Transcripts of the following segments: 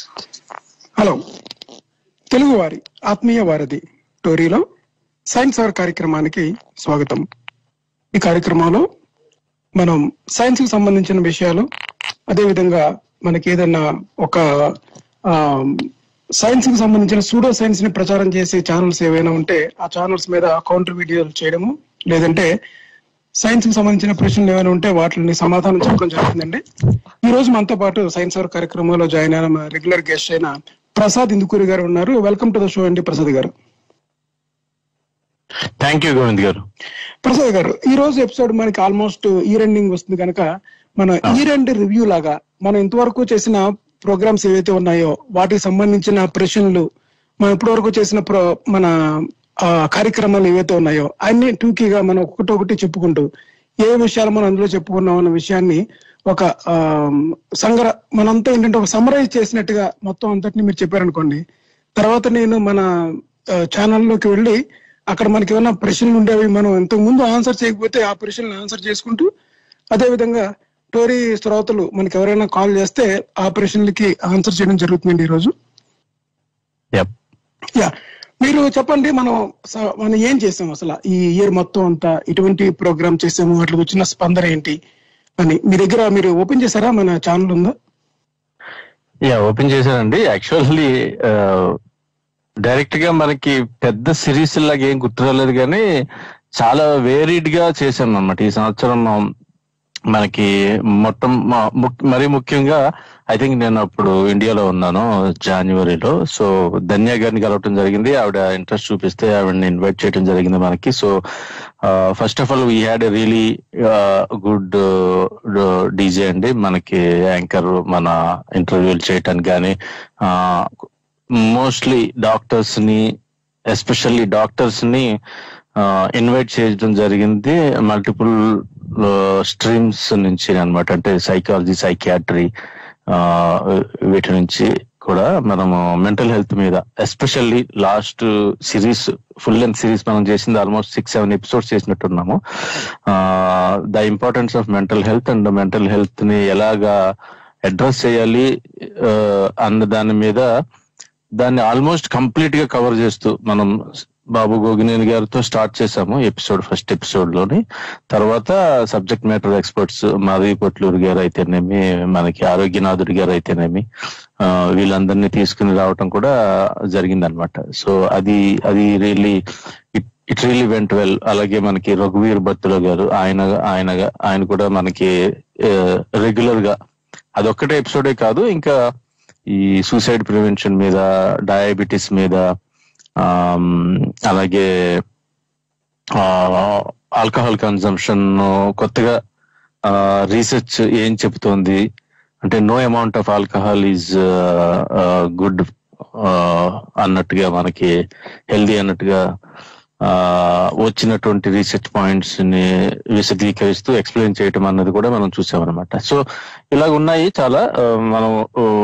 Hello తెలుగువారి ఆత్మీయ వారధి టోరీలో సైన్స్ అవర్ కార్యక్రమానికి స్వాగతం ఈ కార్యక్రమంలో మనం సైన్స్ కి సంబంధించిన విషయాలు అదేవిధంగా మనకి ఏదన్నా ఒక సైన్స్ కి సంబంధించిన సూడో సైన్స్ ని ప్రచారం చేసే ఛానల్స్ ఏవైనా ఉంటే ఆ ఛానల్స్ మీద కౌంటర్ వీడియోలు చేయడము లేదంటే సైన్స్ కి సంబంధించిన ప్రశ్నలు ఏమైనా ఉంటే వాటిని సమాధానం చెప్పడం జరుగుతుందండి ఈ రోజు మనతో పాటు సైన్స్ అవర్ కార్యక్రమంలో జాయిన్ అయిన మా రెగ్యులర్ గెస్ట్ అయిన ప్రసాద్ ఇందుకూరి గారు ఉన్నారు వెల్కమ్ టు ద షో అండి ప్రసాద్ గారు థ్యాంక్ యూ గోవింద్ గారు ప్రసాద్ గారు ఈ రోజు ఎపిసోడ్ మనకి ఆల్మోస్ట్ ఇయర్ ఎండింగ్ వస్తుంది కనుక మన ఇయర్ ఎండ్ రివ్యూ లాగా మనం ఇంతవరకు చేసిన ప్రోగ్రామ్స్ ఏవైతే ఉన్నాయో వాటికి సంబంధించిన ప్రశ్నలు మనం ఇప్పటివరకు చేసిన ప్రో మన ఆ, కార్యక్రమాలు ఏవైతే ఉన్నాయో అన్ని టూకీగా మనం ఒకటొకటి చెప్పుకుంటూ ఏ విషయాలు మనం అందులో చెప్పుకున్నాం అన్న విషయాన్ని ఒక ఆ, సంగ్ర మనంతా ఏంటంటే ఒక సమరైజ్ చేసినట్టుగా మొత్తం అంతటిని మీరు చెప్పారనుకోండి తర్వాత నేను మన ఛానల్లోకి వెళ్ళి అక్కడ మనకి ఏమైనా ప్రశ్నలు ఉండేవి మనం ఇంతకు ముందు ఆన్సర్ చేయకపోతే ఆ ప్రశ్నలు ఆన్సర్ చేసుకుంటూ అదే విధంగా టోరీ శ్రోతలు మనకి ఎవరైనా కాల్ చేస్తే ఆ ప్రశ్నలకి ఆన్సర్ చేయడం జరుగుతుందండి ఈరోజు యప్ యా మీరు చెప్పండి మనం స- మనం ఏం చేసాం అసలు ఈ ఇయర్ మొత్తం అంతా ఇటువంటి ప్రోగ్రామ్ చేసాము వాటికి వచ్చిన స్పందన ఏంటి అని మీ దగ్గర మీరు ఓపెన్ చేశారా మన ఛానల్ ఉందా యా ఓపెన్ చేశానండి యాక్చువల్లీ డైరెక్ట్ గా మనకి పెద్ద సిరీస్ లాగా ఏం గుర్తురాలేదు కానీ చాలా వేరీడ్ గా చేశాను అనమాట ఈ సంవత్సరం మనకి మొత్తం మ- ముక్- మరీ ముఖ్యంగా ఐ థింక్ నేను అప్పుడు ఇండియాలో ఉన్నాను జనవరిలో సో ధన్య గారిని కలవటం జరిగింది ఆవిడ ఇంట్రెస్ట్ చూపిస్తే ఆవిడని ఇన్వైట్ చేయడం జరిగింది మనకి so first of all we had a really good DJ అండి మనకి యాంకర్ మన ఇంటర్వ్యూలు చేయటానికి కానీ మోస్ట్లీ డాక్టర్స్ ని ఎస్పెషల్లీ డాక్టర్స్ ని ఇన్వైట్ చేయడం జరిగింది మల్టిపుల్ స్ట్రీమ్స్ నుంచి అన్నమాట అంటే సైకాలజీ సైకియాట్రీ వీటి నుంచి కూడా మనము మెంటల్ హెల్త్ మీద especially last series full length series మనం చేసింది ఆల్మోస్ట్ సిక్స్ సెవెన్ ఎపిసోడ్స్ చేసినట్టున్నాము the importance of mental health and mental health ని ఎలాగా అడ్రస్ చేయాలి ఆ, అన్న దాని మీద దాన్ని ఆల్మోస్ట్ కంప్లీట్ గా కవర్ చేస్తూ మనం బాబు గోగినేని గారితో స్టార్ట్ చేసాము ఎపిసోడ్ ఫస్ట్ ఎపిసోడ్ లోని తర్వాత subject matter experts Madhavi Potluru garu అయితేనేమి మనకి ఆరోగ్యనాథుడి గారు అయితేనేమి ఆ, వీళ్ళందరినీ తీసుకుని రావటం కూడా జరిగింది అనమాట సో అది అది really it really went well అలాగే మనకి రఘువీర్ బత్తుల గారు ఆయన ఆయన ఆయన కూడా మనకి రెగ్యులర్ గా అదొక్కటే ఎపిసోడే కాదు ఇంకా ఈ సూసైడ్ ప్రివెన్షన్ మీద డయాబెటీస్ మీద ఆమ్, అలాగే ఆల్కహాల్ కన్సంప్షన్ కొత్తగా రీసెర్చ్ ఏం చెబుతోంది అంటే no amount of alcohol is good అన్నట్టుగా మనకి హెల్దీ అన్నట్టుగా ఆ, వచ్చినటువంటి రీసెర్చ్ పాయింట్స్ ని విశదీకరిస్తూ ఎక్స్ప్లెయిన్ చేయటం అన్నది కూడా మనం చూసామన్నమాట సో ఇలాగ ఉన్నాయి చాలా ఆ, మనం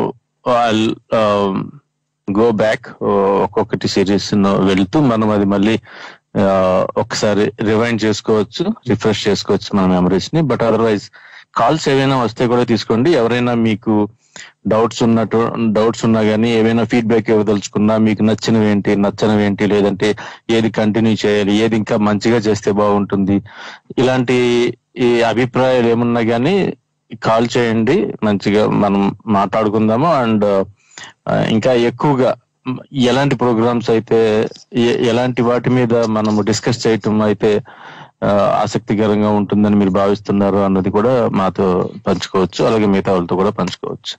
గో బ్యాక్ ఒక్కొక్కటి సిరీస్ వెళ్తూ మనం అది మళ్ళీ ఆ, ఒకసారి రివైండ్ చేసుకోవచ్చు రిఫ్రెష్ చేసుకోవచ్చు మన మెమరీస్ ని బట్ అదర్వైజ్ కాల్స్ ఏవైనా వస్తే కూడా తీసుకోండి ఎవరైనా మీకు డౌట్స్ ఉన్నట్టు డౌట్స్ ఉన్నా కానీ ఏవైనా ఫీడ్బ్యాక్ ఇవ్వదలుచుకున్నా మీకు నచ్చినవి ఏంటి నచ్చనివి ఏంటి లేదంటే ఏది కంటిన్యూ చేయాలి ఏది ఇంకా మంచిగా చేస్తే బాగుంటుంది ఇలాంటి ఈ అభిప్రాయాలు ఏమున్నా కానీ కాల్ చేయండి మంచిగా మనం మాట్లాడుకుందాము అండ్ ఇంకా ఎక్కువగా మ్, ఎలాంటి ప్రోగ్రామ్స్ అయితే ఎ- ఎలాంటి వాటి మీద మనము డిస్కస్ చేయటం అయితే ఆ, ఆసక్తికరంగా ఉంటుందని మీరు భావిస్తున్నారు అన్నది కూడా మాతో పంచుకోవచ్చు అలాగే మిగతా వాళ్ళతో కూడా పంచుకోవచ్చు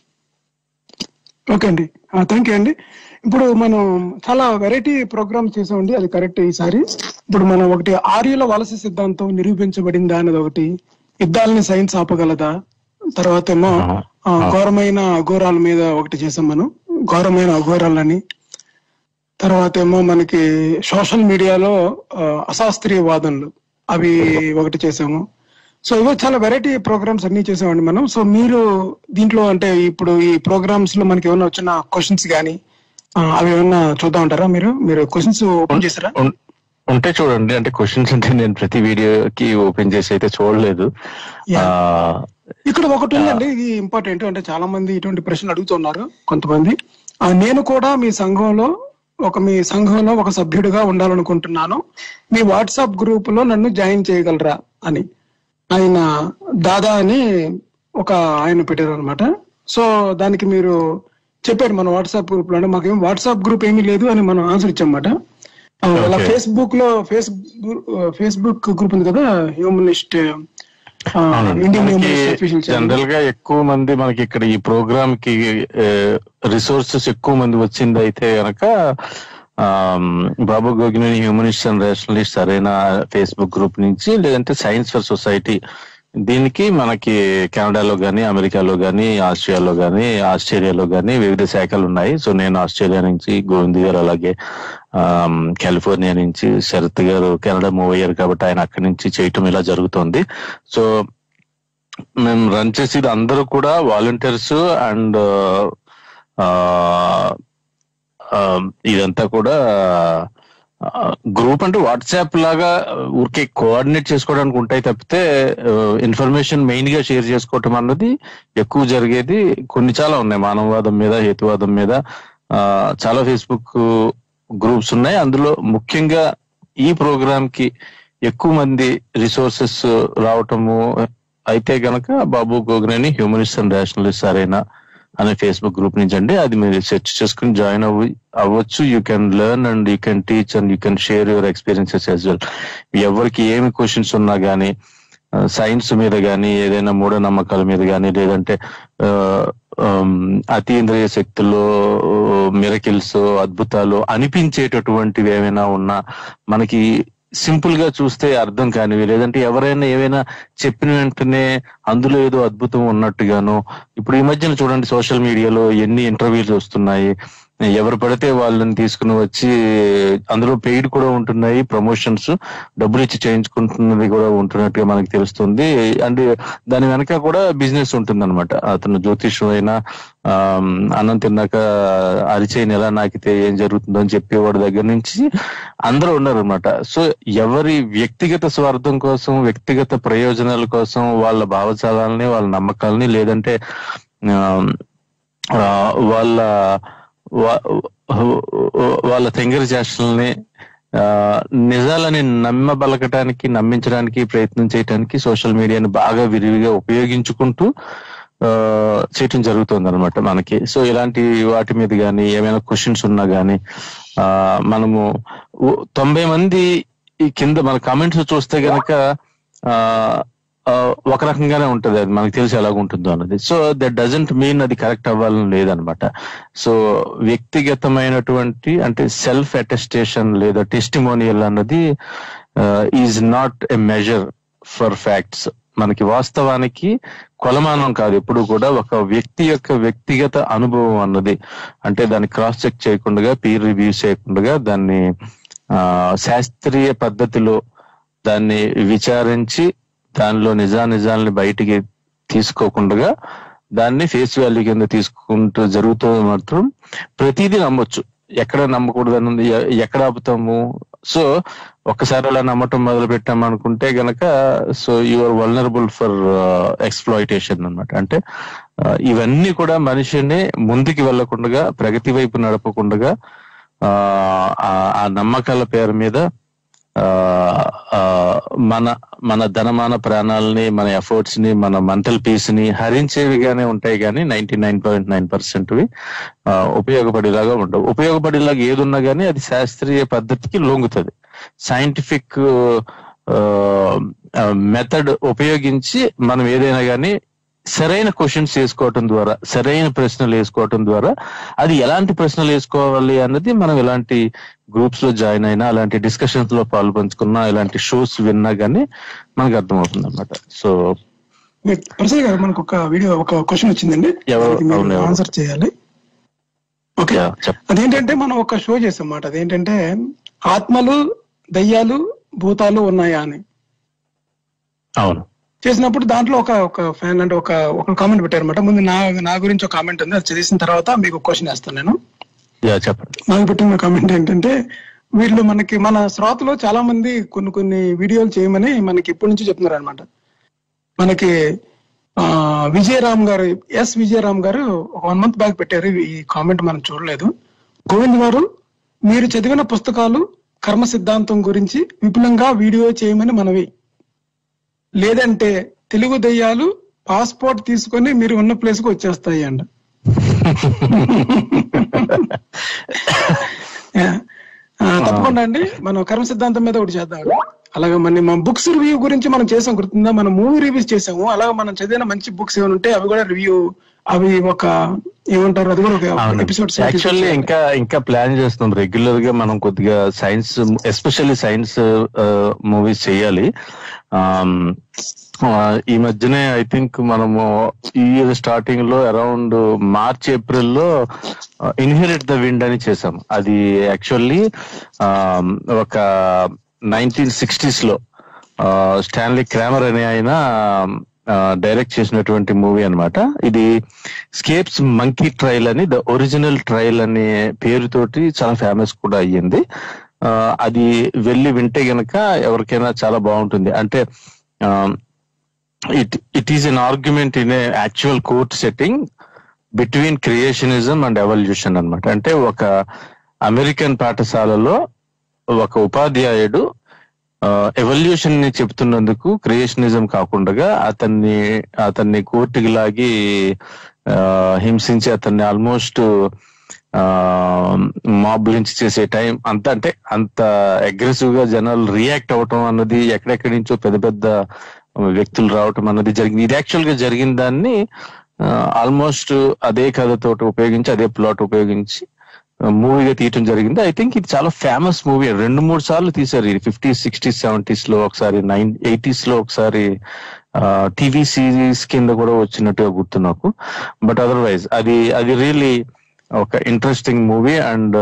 ఓకే అండి థ్యాంక్ యూ అండి ఇప్పుడు మనం చాలా వెరైటీ ప్రోగ్రామ్ చేసామండి అది కరెక్ట్ ఈసారి ఇప్పుడు మనం ఒకటి ఆర్యుల వలస సిద్ధాంతం నిరూపించబడిందా అనేది ఒకటి యుద్ధాలని సైన్స్ ఆపగలదా తర్వాత ఏమో ఆ, ఘోరమైన అఘోరాల మీద ఒకటి చేసాం మనం ఘోరమైన అఘోరాలని తర్వాత ఏమో మనకి సోషల్ మీడియాలో ఆ, అశాస్త్రీయ వాదనలు అవి ఒకటి చేసాము సో ఇవో చాలా వెరైటీ ప్రోగ్రామ్స్ అన్ని చేసామండి మనం సో మీరు దీంట్లో అంటే ఇప్పుడు ఈ ప్రోగ్రామ్స్ లో మనకి ఏమైనా వచ్చిన క్వశ్చన్స్ కానీ అవి ఏమైనా చూద్దాం అంటారా మీరు మీరు క్వశ్చన్స్ ఓపెన్ చేసారా ఉన్- ఉంటే చూడండి అంటే క్వశ్చన్స్ అంటే నేను ప్రతి వీడియోకి ఓపెన్ చేసి అయితే చూడలేదు Yeah. ఇక్కడ ఒకటి ఉందండి ఇది ఇంపార్టెంట్ అంటే చాలా మంది ఇటువంటి ప్రశ్నలు అడుగుతున్నారు కొంతమంది ఆ, నేను కూడా మీ సంఘంలో ఒక మీ సంఘంలో ఒక సభ్యుడిగా ఉండాలనుకుంటున్నాను మీ వాట్సాప్ గ్రూప్ లో నన్ను జాయిన్ చేయగలరా అని ఆయన దాదా అని ఒక ఆయన పెట్టారు అనమాట సో దానికి మీరు చెప్పారు మన వాట్సాప్ గ్రూప్ లో అంటే మాకేం వాట్సాప్ గ్రూప్ ఏమీ లేదు అని మనం ఆన్సర్ ఇచ్చామన్నమాట ఆ, అలా Okay. ఫేస్బుక్ లో ఫేస్ ఫేస్బుక్ గ్రూప్ ఉంది కదా humanist Indian humanist official general గా ఎక్కువ మంది మనకి ఇక్కడ ఈ ప్రోగ్రామ్ కి రిసోర్సెస్ ఎక్కువ మంది వచ్చింది అయితే గనక um, Babu Gogini humanist and rationalist సరైన ఫేస్బుక్ గ్రూప్ నుంచి లేదంటే సైన్స్ ఫర్ సొసైటీ దీనికి మనకి కెనడాలో గానీ అమెరికాలో గానీ ఆస్ట్రియాలో గానీ ఆస్ట్రేలియాలో గానీ వివిధ శాఖలు ఉన్నాయి సో నేను ఆస్ట్రేలియా నుంచి గోవింద్ గారు అలాగే ఆమ్, కాలిఫోర్నియా నుంచి శరత్ గారు కెనడా మూవ్ అయ్యారు కాబట్టి ఆయన అక్కడి నుంచి చేయటం ఇలా జరుగుతోంది సో మేము రన్ చేసేది అందరూ కూడా వాలంటీర్స్ అండ్ ఇదంతా కూడా గ్రూప్ అంటే వాట్సాప్ లాగా ఊరికే కోఆర్డినేట్ చేసుకోవడానికి ఉంటాయి తప్పితే ఇన్ఫర్మేషన్ మెయిన్ గా షేర్ చేసుకోవటం అన్నది ఎక్కువ జరిగేది కొన్ని చాలా ఉన్నాయి మానవవాదం మీద హేతువాదం మీద ఆ, చాలా ఫేస్బుక్ గ్రూప్స్ ఉన్నాయి అందులో ముఖ్యంగా ఈ ప్రోగ్రామ్ కి ఎక్కువ మంది రిసోర్సెస్ రావటము అయితే గనక Babu Gogineni humanist and rationalist సరేనా అనే ఫేస్బుక్ గ్రూప్ నుంచి అండి అది మీరు సెర్చ్ చేసుకుని జాయిన్ అవ్వ అవ్వచ్చు you can learn and you can teach and you can share your experiences as well ఎవరికి ఏమి క్వశ్చన్స్ ఉన్నా గానీ సైన్స్ మీద గానీ ఏదైనా మూఢనమ్మకాల మీద గానీ లేదంటే ఆ, ఆమ్, అతీంద్రియ శక్తులు మిరకిల్స్ అద్భుతాలు అనిపించేటటువంటివి ఏమైనా ఉన్నా మనకి సింపుల్ గా చూస్తే అర్థం కానివి లేదంటే ఎవరైనా ఏవైనా చెప్పిన వెంటనే అందులో ఏదో అద్భుతం ఉన్నట్టుగాను ఇప్పుడు ఈ మధ్యన చూడండి సోషల్ మీడియాలో ఎన్ని ఇంటర్వ్యూస్ వస్తున్నాయి ఎవరు పడితే వాళ్ళని తీసుకుని వచ్చి అందులో పెయిడ్ కూడా ఉంటున్నాయి ప్రమోషన్స్ డబ్బులు ఇచ్చి చేయించుకుంటున్నది కూడా ఉంటున్నట్టుగా మనకి తెలుస్తుంది అండ్ దాని వెనక కూడా బిజినెస్ ఉంటుంది అనమాట అతను జ్యోతిషం అయినా ఆమ్, అన్నం తిన్నాక అరిచేయిని ఎలా నాకితే ఏం జరుగుతుందో అని చెప్పేవాడి దగ్గర నుంచి అందరూ ఉన్నారు అనమాట సో ఎవరి వ్యక్తిగత స్వార్థం కోసం వ్యక్తిగత ప్రయోజనాల కోసం వాళ్ళ భావజాలాలని వాళ్ళ నమ్మకాలని లేదంటే ఆమ్, ఆ, వాళ్ళ వా- వాళ్ళ తెంగరి చేష్టల్ని ఆ, నిజాలని నమ్మబలకటానికి నమ్మించడానికి ప్రయత్నం చేయడానికి సోషల్ మీడియాని బాగా విరివిగా ఉపయోగించుకుంటూ ఆ, చేయటం జరుగుతుంది అనమాట మనకి సో ఇలాంటి వాటి మీద కానీ ఏమైనా క్వశ్చన్స్ ఉన్నా కానీ ఆ, మనము ఓ- తొంభై మంది ఈ కింద మన కామెంట్స్ చూస్తే గనక ఆ, ఆ, ఒక రకంగానే ఉంటది అది మనకు తెలిసి ఎలాగ ఉంటుందో అన్నది సో దట్ డజంట్ మీన్ అది కరెక్ట్ అవ్వాలని లేదనమాట సో వ్యక్తిగతమైనటువంటి అంటే సెల్ఫ్ అటెస్టేషన్ లేదా టెస్టిమోనియల్ అన్నది is not a measure for facts మనకి వాస్తవానికి కొలమానం కాదు ఎప్పుడు కూడా ఒక వ్యక్తి యొక్క వ్యక్తిగత అనుభవం అన్నది అంటే దాన్ని క్రాస్ చెక్ చేయకుండా పీర్ రివ్యూ చేయకుండా దాన్ని ఆ, శాస్త్రీయ పద్ధతిలో దాన్ని విచారించి దానిలో నిజానిజాలని బయటికి తీసుకోకుండా దాన్ని ఫేస్ వాల్యూ కింద తీసుకుంటూ జరుగుతూ మాత్రం ప్రతిదీ నమ్మొచ్చు ఎక్కడ నమ్మకూడదు అన్నది ఎ- ఎక్కడ ఆపుతాము సో ఒక్కసారి అలా నమ్మటం మొదలు పెట్టాం అనుకుంటే గనక so you're vulnerable for exploitation అన్నమాట అంటే ఆ, ఇవన్నీ కూడా మనిషిని ముందుకు వెళ్లకుండా ప్రగతి వైపు నడపకుండా ఆ ఆ- ఆ నమ్మకాల పేరు మీద ఆ ఆ, మన మన ధనమాన ప్రాణాలని మన ఎఫర్ట్స్ ని మన మెంటల్ పీస్ ని హరించేవిగానే ఉంటాయి కానీ ninety nine point nine percent ఉపయోగపడేలాగా ఉండవు ఉపయోగపడేలాగా ఏది ఉన్నా కానీ అది శాస్త్రీయ పద్ధతికి లొంగుతుంది సైంటిఫిక్ మెథడ్ ఉపయోగించి మనం ఏదైనా కానీ సరైన క్వశ్చన్స్ వేసుకోవటం ద్వారా సరైన ప్రశ్నలు వేసుకోవటం ద్వారా అది ఎలాంటి ప్రశ్నలు వేసుకోవాలి అన్నది మనం ఎలాంటి గ్రూప్స్ లో జాయిన్ అయినా అలాంటి డిస్కషన్స్ లో పాల్పంచుకున్నా ఇలాంటి షోస్ విన్నా గానీ మనకు అర్థమవుతుంది అనమాట సో ప్రసాద్ గారు మనకు ఒక వీడియో ఒక క్వశ్చన్ వచ్చిందండి ఎవరు? దానికి మీరు అవును, ఎవరు? ఆన్సర్ చేయాలి ఓకే చెప్ అదేంటంటే మనం ఒక షో చేసాం అన్నమాట అదేంటంటే ఆత్మలు దయ్యాలు భూతాలు ఉన్నాయా అని అవును చేసినప్పుడు దాంట్లో ఒక ఒక ఫ్యాన్ అంటే ఒక ఒక కామెంట్ పెట్టారన్నమాట ముందు నా నా గురించి ఒక కామెంట్ ఉంది అది చదివిన తర్వాత మీకు క్వశ్చన్ వేస్తాను నేను యా చెప్పండి నాకు పెట్టిన కామెంట్ ఏంటంటే వీళ్ళు మనకి మన శ్రోతలు చాలా మంది కొన్ని కొన్ని వీడియోలు చేయమని మనకి ఇప్పటి నుంచి చెప్తున్నారు అనమాట మనకి ఆ, విజయరామ్ గారు ఎస్ విజయరామ్ గారు ఒక వన్ మంత్ బ్యాక్ పెట్టారు ఈ కామెంట్ మనం చూడలేదు గోవింద్ గారు మీరు చదివిన పుస్తకాలు కర్మ సిద్ధాంతం గురించి విపులంగా వీడియో చేయమని మనవి లేదంటే తెలుగు దెయ్యాలు పాస్పోర్ట్ తీసుకొని మీరు ఉన్న ప్లేస్ కు వచ్చేస్తాయి అంట యా. ఆ, తప్పకుండా అండి మనం కర్మ సిద్ధాంతం మీద ఒకటి చేద్దాం అలాగే మన మన బుక్స్ రివ్యూ గురించి మనం చేసాం గుర్తుందా మనం మూవీ రివ్యూస్ చేసాము అలాగే మనం చదివిన మంచి బుక్స్ ఏమైనా ఉంటే అవి కూడా రివ్యూ అవి ఒక ఏమంటారు అది కూడా ఒక ఎపిసోడ్స్ యాక్చువల్లీ ఇంకా ఇంకా ప్లాన్ చేస్తున్నాం రెగ్యులర్ గా మనం కొద్దిగా సైన్స్ ఎస్పెషల్లీ సైన్స్ మూవీస్ చేయాలి ఆమ్, ఆ, ఈ మధ్యనే ఐ థింక్ మనము ఈ ఇయర్ స్టార్టింగ్ లో అరౌండ్ మార్చ్ ఏప్రిల్ లో ఇన్హెరిట్ ద విండ్ అని చేసాం అది యాక్చువల్లీ ఒక నైన్టీన్ సిక్స్టీస్ లో స్టాన్లీ క్రామర్ అనే ఆయన డైరెక్ట్ చేసినటువంటి మూవీ అన్నమాట ఇది స్కేప్స్ మంకీ ట్రయల్ అని ద ఒరిజినల్ ట్రయల్ అనే పేరుతోటి చాలా ఫేమస్ కూడా అయ్యింది ఆ, అది వెళ్ళి వింటే గనక ఎవరికైనా చాలా బాగుంటుంది అంటే it it is an argument in a actual court setting between creationism and evolution అన్నమాట అంటే ఒక అమెరికన్ పాఠశాలలో ఒక ఉపాధ్యాయుడు ఎవల్యూషన్ ని చెప్తున్నందుకు క్రియేషనిజం కాకుండా అతన్ని అతన్ని కోర్టుకి లాగి ఆ, హింసించి అతన్ని ఆల్మోస్ట్ మాబ్ నుంచి చేసే టైం అంత అంటే అంత అగ్రెసివ్ గా జనాలు రియాక్ట్ అవటం అన్నది ఎక్కడెక్కడి నుంచో పెద్ద పెద్ద వ్యక్తులు రావటం అన్నది జరిగింది ఇది యాక్చువల్ గా జరిగిన దాన్ని ఆల్మోస్ట్ అదే కథతో ఉపయోగించి అదే ప్లాట్ ఉపయోగించి మూవీగా తీయటం జరిగింది ఐ థింక్ ఇది చాలా ఫేమస్ మూవీ రెండు మూడు సార్లు తీశారు ఇది ఫిఫ్టీ సిక్స్టీస్ సెవెంటీస్ లో ఒకసారి నైన్ ఎయిటీస్ లో ఒకసారి టీవీ సిరీస్ కింద కూడా వచ్చినట్టుగా గుర్తు నాకు బట్ అదర్వైజ్ అది అది రియలీ ఒక ఇంట్రెస్టింగ్ మూవీ అండ్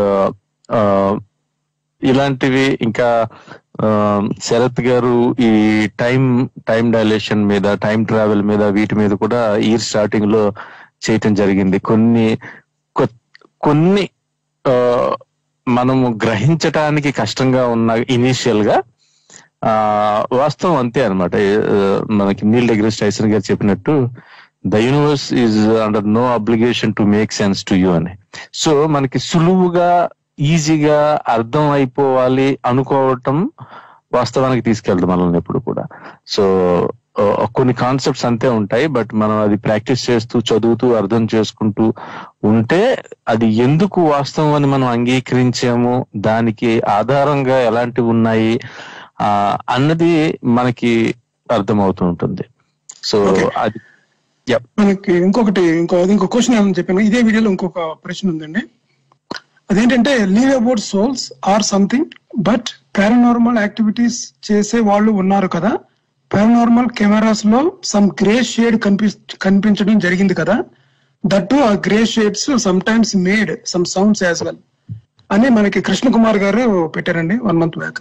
ఇలాంటివి ఇంకా ఆ, శరత్ గారు ఈ టైం టైం డైలేషన్ మీద టైం ట్రావెల్ మీద వీటి మీద కూడా ఇయర్ స్టార్టింగ్ లో చేయటం జరిగింది కొన్ని కొ- కొన్ని ఆ, మనము గ్రహించటానికి కష్టంగా ఉన్న ఇనీషియల్ గా ఆ వాస్తవం అంతే అనమాట మనకి నీల్ డెగ్రెస్ టైసన్ గారు చెప్పినట్టు the universe is under no obligation to make sense to you అని సో మనకి సులువుగా ఈజీగా అర్థం అయిపోవాలి అనుకోవటం వాస్తవానికి తీసుకెళ్తాం మనల్ని ఎప్పుడు కూడా సో ఆ, కొన్ని కాన్సెప్ట్స్ అంతే ఉంటాయి బట్ మనం అది ప్రాక్టీస్ చేస్తూ చదువుతూ అర్థం చేసుకుంటూ ఉంటే అది ఎందుకు వాస్తవం అని మనం అంగీకరించాము దానికి ఆధారంగా ఎలాంటివి ఉన్నాయి ఆ అన్నది మనకి అర్థమవుతూ ఉంటుంది సో Okay. అది మనకి ఇంకొకటి ఇంకో ఇంకో క్వశ్చన్ ఏమని చెప్పాను ఇదే వీడియోలో ఇంకొక ప్రశ్న ఉందండి అదేంటంటే leave about souls or something but paranormal activities చేసే వాళ్ళు ఉన్నారు కదా పారానార్మల్ కెమెరాస్ లో సమ్ గ్రే షేడ్ కనిపి కనిపించడం జరిగింది కదా దట్టు ఆ grey shades some times made some sounds as well అని మనకి కృష్ణ కుమార్ గారు పెట్టారండి one month back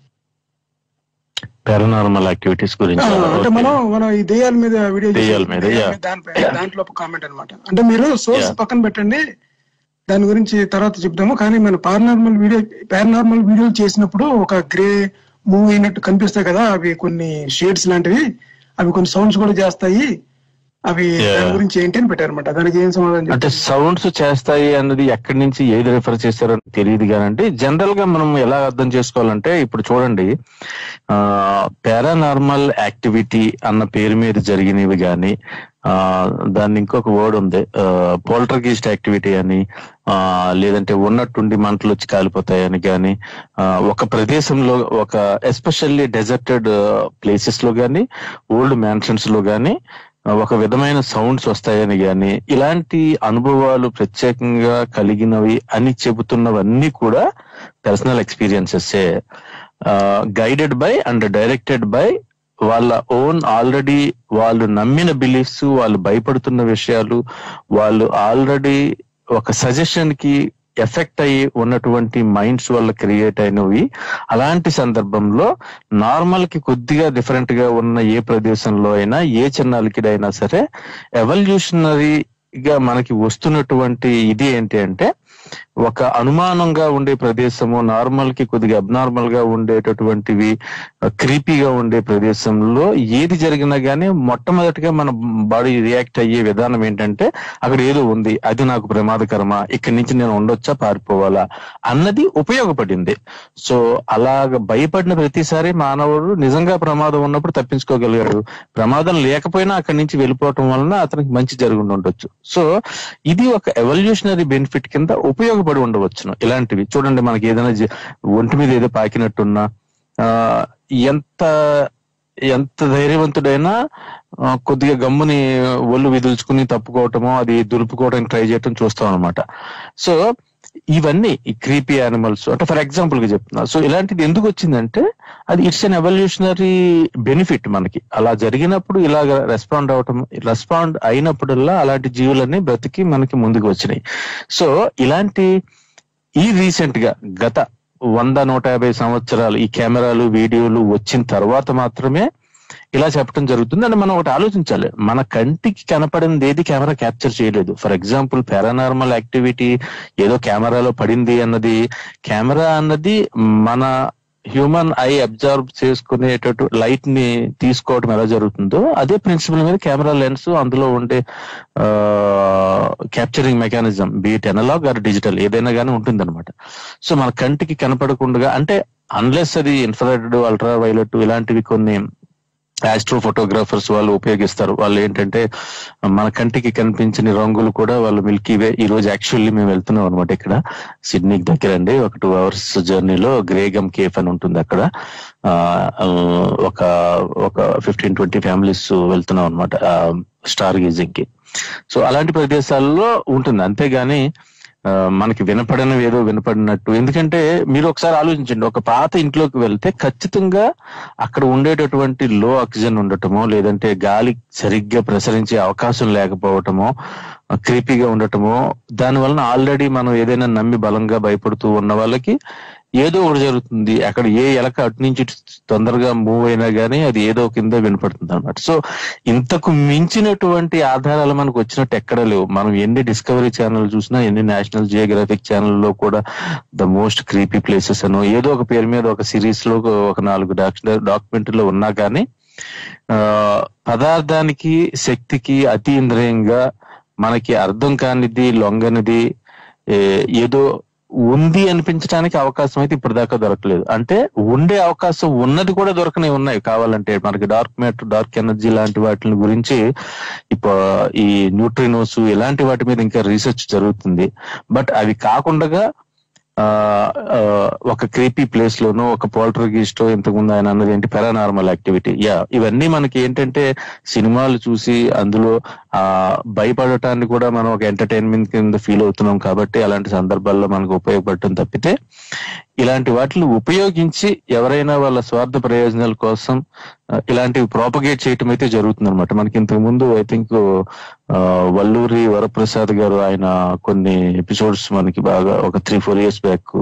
paranormal activities గురించి అంటే మనం మనం ఈ దెయ్యాల మీద వీడియో దెయ్యాల మీద, yeah. దానిపై దాంట్లో కామెంట్ అన్నమాట అంటే మీరు సోర్స్ Yeah. పక్కన పెట్టండి దాని గురించి తర్వాత చెప్తాము కానీ మన పారానార్మల్ వీడియో పారానార్మల్ వీడియోలు చేసినప్పుడు ఒక గ్రే మూవ్ అయినట్టు కనిపిస్తాయి కదా అవి కొన్ని షేడ్స్ లాంటివి అవి కొన్ని సౌండ్స్ కూడా చేస్తాయి అవి Yeah. దాని గురించి ఏంటి అని పెట్టారన్నమాట దానికి ఏం సమాధానం అంటే చెప్తారు సౌండ్స్ చేస్తాయి అన్నది ఎక్కడి నుంచి ఏది రిఫర్ చేస్తారో తెలియదు కానండి జనరల్ గా మనం ఎలా అర్థం చేసుకోవాలంటే ఇప్పుడు చూడండి పారానార్మల్ యాక్టివిటీ అన్న పేరు మీద జరిగినవి కానీ ఆ దాన్ని ఇంకొక వర్డ్ ఉంది పోల్టర్గీస్ట్ యాక్టివిటీ అని ఆ లేదంటే ఉన్నట్టుండి మంటలు వచ్చి కాలిపోతాయని కానీ ఒక ప్రదేశంలో ఒక ఎస్పెషల్లీ డెజర్టెడ్ ప్లేసెస్ లో కానీ ఓల్డ్ మ్యాన్షన్స్ లో కానీ ఒక విధమైన సౌండ్స్ వస్తాయని గాని ఇలాంటి అనుభవాలు ప్రత్యేకంగా కలిగినవి అని చెబుతున్నవన్నీ కూడా personal experiences guided by and directed by వాళ్ళ ఓన్ ఆల్రెడీ వాళ్ళు నమ్మిన బిలీఫ్స్ వాళ్ళు భయపడుతున్న విషయాలు వాళ్ళు ఆల్రెడీ ఒక సజెషన్ కి ఎఫెక్ట్ అయ్యి ఉన్నటువంటి మైండ్స్ వల్ల క్రియేట్ అయినవి అలాంటి సందర్భంలో నార్మల్ కి కొద్దిగా డిఫరెంట్ గా ఉన్న ఏ ప్రదేశంలో అయినా ఏ చిన్న అలికిడైనా సరే ఎవల్యూషనరీగా మనకి వస్తున్నటువంటి ఇది ఏంటి అంటే ఒక అనుమానంగా ఉండే ప్రదేశము నార్మల్ కి కొద్దిగా అబ్నార్మల్ గా ఉండేటటువంటివి క్రీపీగా ఉండే ప్రదేశంలో ఏది జరిగినా గానీ మొట్టమొదటిగా మన బాడీ రియాక్ట్ అయ్యే విధానం ఏంటంటే అక్కడ ఏదో ఉంది అది నాకు ప్రమాదకరమా ఇక్కడి నుంచి నేను ఉండొచ్చా పారిపోవాలా అన్నది ఉపయోగపడింది సో అలాగ భయపడిన ప్రతిసారి మానవుడు నిజంగా ప్రమాదం ఉన్నప్పుడు తప్పించుకోగలిగాడు ప్రమాదం లేకపోయినా అక్కడి నుంచి వెళ్ళిపోవటం వలన అతనికి మంచి జరుగుండి ఉండొచ్చు సో ఇది ఒక ఎవల్యూషనరీ బెనిఫిట్ కింద ఉపయోగపడి ఉండవచ్చును ఇలాంటివి చూడండి మనకి ఏదైనా జ- ఒంటి మీద ఏదో పాకినట్టున్నా ఆ, ఎంత ఎంత ధైర్యవంతుడైనా ఆ, కొద్దిగా గమ్ముని ఒళ్ళు విదుల్చుకుని తప్పుకోవటమో అది దులుపుకోవడానికి ట్రై చేయటం చూస్తాం అనమాట సో ఇవన్నీ ఈ క్రీపీ యానిమల్స్ అంటే ఫర్ ఎగ్జాంపుల్ గా చెప్తున్నా సో ఇలాంటిది ఎందుకు వచ్చిందంటే అది ఇట్స్ అన్ ఎవల్యూషనరీ బెనిఫిట్ మనకి అలా జరిగినప్పుడు ఇలాగ రెస్పాండ్ అవటం రెస్పాండ్ అయినప్పుడల్లా అలాంటి జీవులన్నీ బ్రతికి మనకి ముందుకు వచ్చినాయి సో ఇలాంటి ఈ రీసెంట్ గా గత వంద నూట యాభై సంవత్సరాలు ఈ కెమెరాలు వీడియోలు వచ్చిన తర్వాత మాత్రమే ఇలా చెప్పడం జరుగుతుంది అని మనం ఒకటి ఆలోచించాలి మన కంటికి కనపడింది ఏది కెమెరా క్యాప్చర్ చేయలేదు ఫర్ ఎగ్జాంపుల్ పారానార్మల్ యాక్టివిటీ ఏదో కెమెరాలో పడింది అన్నది కెమెరా అన్నది మన హ్యూమన్ ఐ అబ్జర్వ్ చేసుకునేటట్టు లైట్ ని తీసుకోవడం ఎలా జరుగుతుందో అదే ప్రిన్సిపల్ మీద కెమెరా లెన్స్ అందులో ఉండే capturing mechanism be it analogue or digital ఏదైనా కానీ ఉంటుంది అనమాట సో మన కంటికి కనపడకుండా అంటే అన్లెస్ అది ఇన్ఫ్రారెడ్ అల్ట్రా వైలెట్ ఇలాంటివి కొన్ని ఆస్ట్రో ఫోటోగ్రాఫర్స్ వాళ్ళు ఉపయోగిస్తారు వాళ్ళు ఏంటంటే మన కంటికి కనిపించని రంగులు కూడా వాళ్ళు మిల్కీ వే ఈ రోజు యాక్చువల్లీ మేము వెళ్తున్నాం అనమాట ఇక్కడ సిడ్నీకి దగ్గర అండి ఒక టూ అవర్స్ జర్నీలో గ్రేగమ్ కేఫ్ అని ఉంటుంది అక్కడ ఆ, ఆ, ఒక ఒక ఫిఫ్టీన్ ట్వంటీ ఫ్యామిలీస్ వెళ్తున్నాం అనమాట స్టార్ గేజింగ్ కి సో అలాంటి ప్రదేశాల్లో ఉంటుంది అంతేగాని ఆ, మనకి వినపడనివి ఏదో వినపడినట్టు ఎందుకంటే మీరు ఒకసారి ఆలోచించండి ఒక పాత ఇంట్లోకి వెళ్తే ఖచ్చితంగా అక్కడ ఉండేటటువంటి లో ఆక్సిజన్ ఉండటమో లేదంటే గాలి సరిగ్గా ప్రసరించే అవకాశం లేకపోవటమో క్రీపీగా ఉండటమో దాని వలన ఆల్రెడీ మనం ఏదైనా నమ్మి బలంగా భయపడుతూ ఉన్న వాళ్ళకి ఏదో ఒకటి జరుగుతుంది అక్కడ ఏ ఎలక అటు నుంచి ఇటు తొందరగా మూవ్ అయినా గానీ అది ఏదో కింద వినపడుతుంది అనమాట సో ఇంతకు మించినటువంటి ఆధారాలు మనకు వచ్చినట్టు ఎక్కడ లేవు మనం ఎన్ని డిస్కవరీ ఛానల్ చూసినా ఎన్ని నేషనల్ జియోగ్రఫిక్ ఛానల్లో కూడా ద మోస్ట్ క్రీపీ ప్లేసెస్ అనో ఏదో ఒక పేరు మీద ఒక సిరీస్ లో ఒక నాలుగు డాక్యుమెంటరీలో ఉన్నా కానీ ఆ, పదార్థానికి శక్తికి అతీంద్రియంగా మనకి అర్థం కానిది లొంగనిది ఏ, ఏదో ఉంది అనిపించడానికి అవకాశం అయితే ఇప్పటిదాకా దొరకలేదు అంటే ఉండే అవకాశం ఉన్నది కూడా దొరకనే ఉన్నాయి కావాలంటే మనకి డార్క్ మ్యాటర్ డార్క్ ఎనర్జీ లాంటి వాటి గురించి ఇప్పుడు ఈ న్యూట్రినోస్ ఇలాంటి వాటి మీద ఇంకా రీసెర్చ్ జరుగుతుంది బట్ అవి కాకుండా ఆ, ఆ, ఒక క్రీపీ ప్లేస్ లోనో ఒక పోల్టర్గిస్టో ఇంతకు ముందు ఆయన అన్నది ఏంటి పారానార్మల్ యాక్టివిటీ యా ఇవన్నీ మనకి ఏంటంటే సినిమాలు చూసి అందులో ఆ భయపడటాన్ని కూడా మనం ఒక ఎంటర్టైన్మెంట్ కింద ఫీల్ అవుతున్నాం కాబట్టి అలాంటి సందర్భాల్లో మనకు ఉపయోగపడటం తప్పితే ఇలాంటి వాటిని ఉపయోగించి ఎవరైనా వాళ్ళ స్వార్థ ప్రయోజనాల కోసం ఆ, ఇలాంటివి ప్రాపగేట్ చేయటం అయితే జరుగుతుంది అనమాట మనకి ఇంతకు ముందు ఐ థింక్ వల్లూరి వరప్రసాద్ గారు ఆయన కొన్ని ఎపిసోడ్స్ మనకి బాగా ఒక త్రీ ఫోర్ ఇయర్స్ బ్యాక్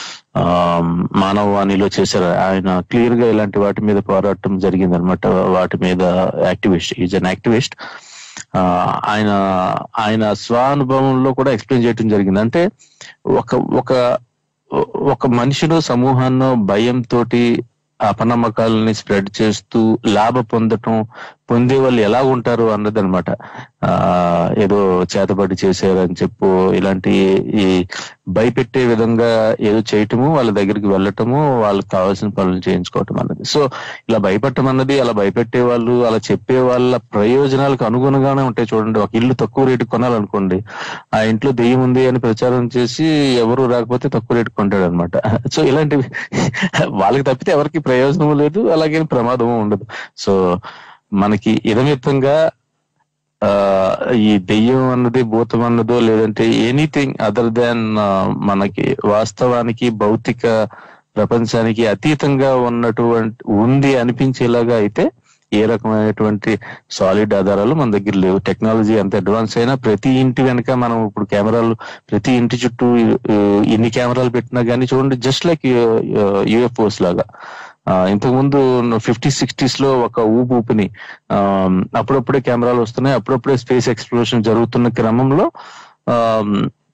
మానవవాణిలో చేశారు ఆయన క్లియర్ గా ఇలాంటి వాటి మీద పోరాటం జరిగింది అనమాట వాటి మీద యాక్టివిస్ట్ ఈజ్ అన్ యాక్టివిస్ట్ ఆయన ఆయన స్వానుభవంలో కూడా ఎక్స్ప్లెయిన్ చేయడం జరిగింది అంటే ఒక ఒక ఒక మనిషిలో సమూహాన్ని భయంతో అపనమ్మకాలని స్ప్రెడ్ చేస్తూ లాభ పొందటం పొందే వాళ్ళు ఎలా ఉంటారు అన్నది అనమాట ఆ ఏదో చేతబడి చేశారని చెప్పు ఇలాంటి ఈ భయపెట్టే విధంగా ఏదో చేయటము వాళ్ళ దగ్గరికి వెళ్ళటము వాళ్ళకి కావాల్సిన పనులు చేయించుకోవటం అన్నది సో ఇలా భయపెట్టడం అన్నది అలా భయపెట్టే వాళ్ళు అలా చెప్పే వాళ్ళ ప్రయోజనాలకు అనుగుణంగానే ఉంటాయి చూడండి ఒక ఇల్లు తక్కువ రేటు కొనాలనుకోండి ఆ ఇంట్లో దెయ్యం ఉంది అని ప్రచారం చేసి ఎవరు రాకపోతే తక్కువ రేటు కొంటాడు అనమాట సో ఇలాంటివి వాళ్ళకి తప్పితే ఎవరికి ప్రయోజనం లేదు అలాగే ప్రమాదము ఉండదు సో మనకి ఇదమిత్తంగా ఆ ఈ దెయ్యం అన్నది భూతం అన్నదో లేదంటే ఎనీథింగ్ అదర్ దాన్ మనకి వాస్తవానికి భౌతిక ప్రపంచానికి అతీతంగా ఉన్నటువంటి ఉంది అనిపించేలాగా అయితే ఏ రకమైనటువంటి సాలిడ్ ఆధారాలు మన దగ్గర లేవు టెక్నాలజీ ఎంత అడ్వాన్స్ అయినా ప్రతి ఇంటి వెనక మనం ఇప్పుడు కెమెరాలు ప్రతి ఇంటి చుట్టూ ఆ, ఇన్ని కెమెరాలు పెట్టినా కానీ చూడండి జస్ట్ లైక్ యుఎఫ్ఓస్ లాగా ఆ, ఇంతకు ముందు ఫిఫ్టీ సిక్స్టీస్ లో ఒక ఊపు ఊపిని ఆ, అప్పుడప్పుడే కెమెరాలు వస్తున్నాయి అప్పుడప్పుడే స్పేస్ ఎక్స్ప్లోరేషన్ జరుగుతున్న క్రమంలో ఆ,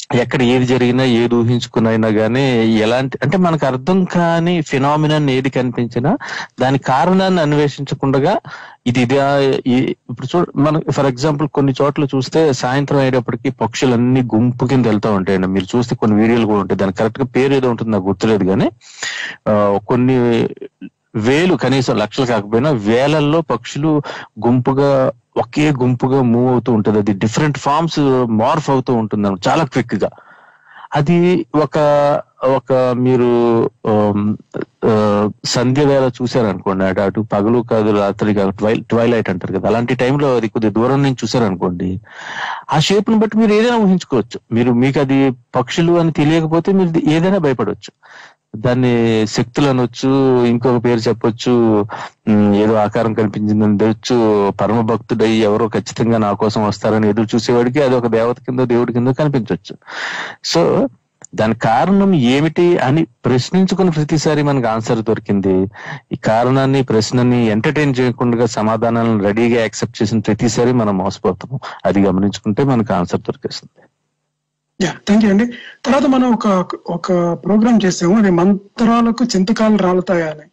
ఎక్కడ ఏది జరిగినా ఏది ఊహించుకునైనా గానీ ఎలాంటి అంటే మనకు అర్థం కాని ఫినామినన్ ఏది కనిపించినా దాని కారణాన్ని అన్వేషించకుండా ఇది ఇదే ఈ- ఇప్పుడు చూడ మనం ఫర్ ఎగ్జాంపుల్ కొన్ని చోట్ల చూస్తే సాయంత్రం అయ్యేటప్పటికి పక్షులన్నీ గుంపు కింద వెళ్తా ఉంటాయండి మీరు చూస్తే కొన్ని వీడియోలు కూడా ఉంటాయి దాని కరెక్ట్ గా పేరు ఏదో ఉంటుంది నాకు గుర్తులేదు కానీ ఆ, కొన్ని వేలు కనీసం లక్షలు కాకపోయినా వేలల్లో పక్షులు గుంపుగా ఒకే గుంపుగా మూవ్ అవుతూ ఉంటుంది అది డిఫరెంట్ ఫార్మ్స్ మార్ఫ్ అవుతూ ఉంటుంది చాలా క్విక్ గా అది ఒక ఒక మీరు ఆమ్, ఆ, సంధ్య వేళ చూసారనుకోండి అటు అటు పగలు కాదు రాత్రి కాదు ట్వై ట్వైలైట్ అంటారు కదా అలాంటి టైంలో అది కొద్ది దూరం నుంచి చూసారనుకోండి ఆ షేప్ ని బట్టి మీరు ఏదైనా ఊహించుకోవచ్చు మీరు మీకు అది పక్షులు అని తెలియకపోతే మీరు ఏదైనా భయపడవచ్చు దాన్ని శక్తులు అనొచ్చు ఇంకొక పేరు చెప్పొచ్చు ఉమ్, ఏదో ఆకారం కనిపించిందని తెచ్చు పరమ భక్తుడై ఎవరో ఖచ్చితంగా నా కోసం వస్తారని ఎదురు చూసేవాడికి అది ఒక దేవత కింద దేవుడి కింద కనిపించవచ్చు సో దాని కారణం ఏమిటి అని ప్రశ్నించుకున్న ప్రతిసారి మనకు ఆన్సర్ దొరికింది ఈ కారణాన్ని ప్రశ్నని ఎంటర్టైన్ చేయకుండా సమాధానాలను రెడీగా యాక్సెప్ట్ చేసిన ప్రతిసారి మనం మోసపోతాము అది గమనించుకుంటే మనకు ఆన్సర్ దొరికేస్తుంది యా థ్యాంక్ యూ అండి తర్వాత మనం ఒక ఒక ప్రోగ్రామ్ చేసాము అది మంత్రాలకు చింతకాలు రాలుతాయా అని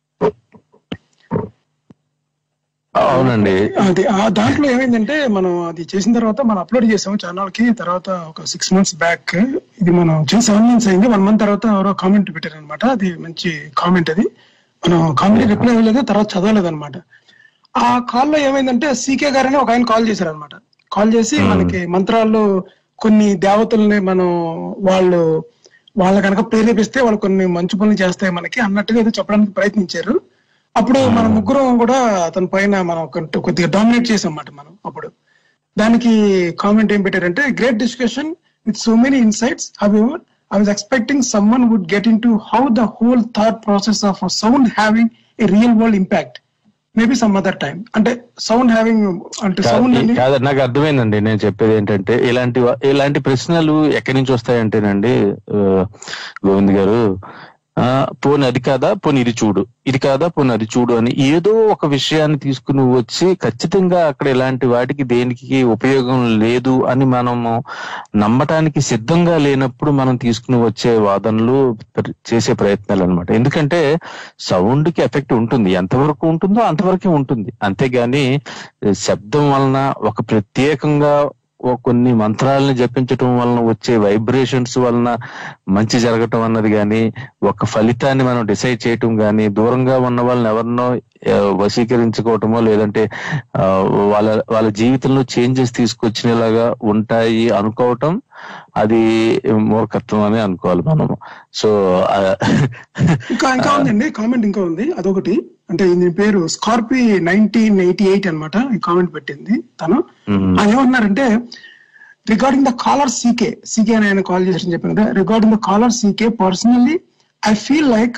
అవునండి అది ఆ దాంట్లో ఏమైందంటే మనం అది చేసిన తర్వాత మనం అప్లోడ్ చేసాము ఛానల్ కి తర్వాత ఒక సిక్స్ మంత్స్ బ్యాక్ ఇది మనం చేసి సెవెన్ మంత్స్ అయింది వన్ మంత్ తర్వాత ఎవరో కామెంట్ పెట్టారు అనమాట అది మంచి కామెంట్ అది మనం కామెంట్ రిప్లై ఇవ్వలేదు తర్వాత చదవలేదు అనమాట ఆ కాల్ లో ఏమైందంటే సీకే గారని ఒక ఆయన కాల్ చేశారు అనమాట కాల్ చేసి మనకి మంత్రాల్లో కొన్ని దేవతల్ని మనం వాళ్ళు వాళ్ళ కనుక ప్రేరేపిస్తే వాళ్ళు కొన్ని మంచి పనులు చేస్తాయి మనకి అన్నట్టుగా ఏదో చెప్పడానికి ప్రయత్నించారు అప్పుడు మన ముగ్గురం కూడా అతని పైన మనం కొంత- కొద్దిగా డామినేట్ చేసాం అన్నమాట మనం అప్పుడు దానికి కామెంట్ ఏం పెట్టారంటే great discussion with so many insights however I was expecting someone would get into how the whole thought process of sound having a real world impact maybe some other time అంటే sound having అంటే sound కాదు అని కాదు, నాకు అర్థమైందండి నేను చెప్పేది ఏంటంటే ఇలాంటి వా- ఇలాంటి ప్రశ్నలు ఎక్కడి నుంచి వస్తాయంటేనండి ఆ, గోవింద్ గారు ఆ పోనీ అది కాదా పోనీ ఇది చూడు ఇది కాదా పోనీ అది చూడు అని ఏదో ఒక విషయాన్ని తీసుకుని వచ్చి ఖచ్చితంగా అక్కడ ఇలాంటి వాటికి దేనికి ఉపయోగం లేదు అని మనము నమ్మటానికి సిద్ధంగా లేనప్పుడు మనం తీసుకుని వచ్చే వాదనలు ప్ర- చేసే ప్రయత్నాలు అన్నమాట ఎందుకంటే సౌండ్ కి ఎఫెక్ట్ ఉంటుంది ఎంతవరకు ఉంటుందో అంతవరకే ఉంటుంది అంతేగాని ఏ, శబ్దం వలన ఒక ప్రత్యేకంగా ఓ కొన్ని మంత్రాలను జపించటం వలన వచ్చే వైబ్రేషన్స్ వలన మంచి జరగటం అన్నది కానీ ఒక ఫలితాన్ని మనం డిసైడ్ చేయటం కానీ దూరంగా ఉన్న వాళ్ళని ఎవరినో ఆ, వశీకరించుకోవటమో లేదంటే ఆ, వాళ్ళ వాళ్ళ జీవితంలో చేంజెస్ తీసుకొచ్చినలాగా ఉంటాయి అనుకోవటం అది మూర్ఖత్వం అని అనుకోవాలి మనము సో ఆ, ఇంకా ఇంకా ఉందండి కామెంట్ ఇంకా ఉంది అదొకటి అంటే దీని పేరు స్కార్పి నైన్టీన్ ఎయిటీ ఎయిట్ అనమాట ఈ కామెంట్ పెట్టింది తను మ్మ్. ఆయన ఏమంటున్నారంటే regarding the caller C K C K అని ఆయన కాల్ చేసి చెప్పాను కదా regarding the caller C K personally I feel like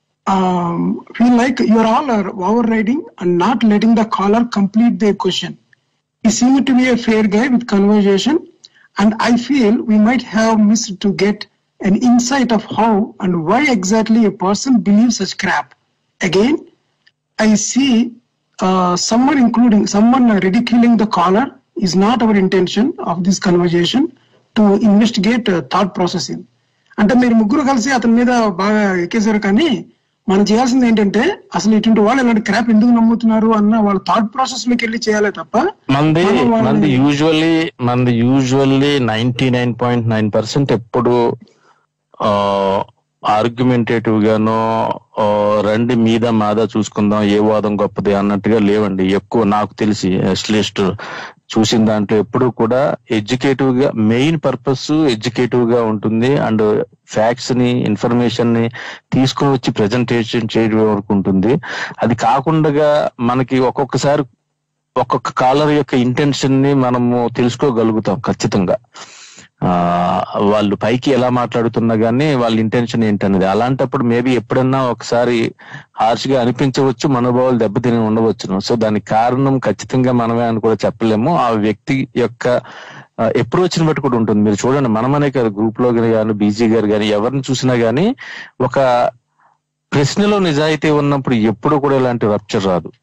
feel like you're all overriding and not letting the caller complete the question he seemed to be a fair guy with conversation and i feel we might have missed to get an insight of how and why exactly a person believes such crap again i see uh, someone including someone ridiculing the caller is not our intention of this conversation to investigate uh, thought processing అంటే మీరు ముగ్గురు కలిసి అతని మీద బాగా ఎక్కేశారు కానీ మనం చేయాల్సింది ఏంటంటే అసలు ఇటువంటి వాళ్ళు ఇలాంటి క్రాప్ ఎందుకు నమ్ముతున్నారు అన్న వాళ్ళ థాట్ ప్రాసెస్ లోకి వెళ్ళి చేయాలి తప్ప మంది మనం వాళ్ళని- మంది యూజువల్లీ మంది usually ninety nine point nine percent ఎప్పుడు ఆర్గ్యుమెంటేటివ్ గానో ఆ, రండి మీద మాద చూసుకుందాం ఏ వాదం గొప్పది అన్నట్టుగా లేవండి ఎక్కువ నాకు తెలిసి అట్లీస్ట్ చూసిన దాంట్లో ఎప్పుడు కూడా ఎడ్యుకేటివ్ గా మెయిన్ పర్పస్ ఎడ్యుకేటివ్ గా ఉంటుంది అండ్ ఫ్యాక్ట్స్ ని ఇన్ఫర్మేషన్ ని తీసుకుని వచ్చి ప్రెజెంటేషన్ చేయడం వరకు ఉంటుంది అది కాకుండా మనకి ఒక్కొక్కసారి ఒక్కొక్క కాలర్ యొక్క ఇంటెన్షన్ ని మనము తెలుసుకోగలుగుతాం ఖచ్చితంగా ఆ వాళ్ళు పైకి ఎలా మాట్లాడుతున్నా గానీ వాళ్ళ ఇంటెన్షన్ ఏంటనేది అలాంటప్పుడు మేబీ ఎప్పుడన్నా ఒకసారి హార్ష్ గా అనిపించవచ్చు మనోభావాలు దెబ్బతిని ఉండవచ్చును సో దానికి కారణం ఖచ్చితంగా మనమే అని కూడా చెప్పలేము ఆ వ్యక్తి యొక్క అప్రోచ్ ని బట్టి కూడా ఉంటుంది మీరు చూడండి మనమనే కాదు గ్రూప్ లో కానీ బీజీ గారు కానీ ఎవరిని చూసినా గానీ ఒక ప్రశ్నలో నిజాయితీ ఉన్నప్పుడు ఎప్పుడు కూడా ఇలాంటి రప్చర్ రాదు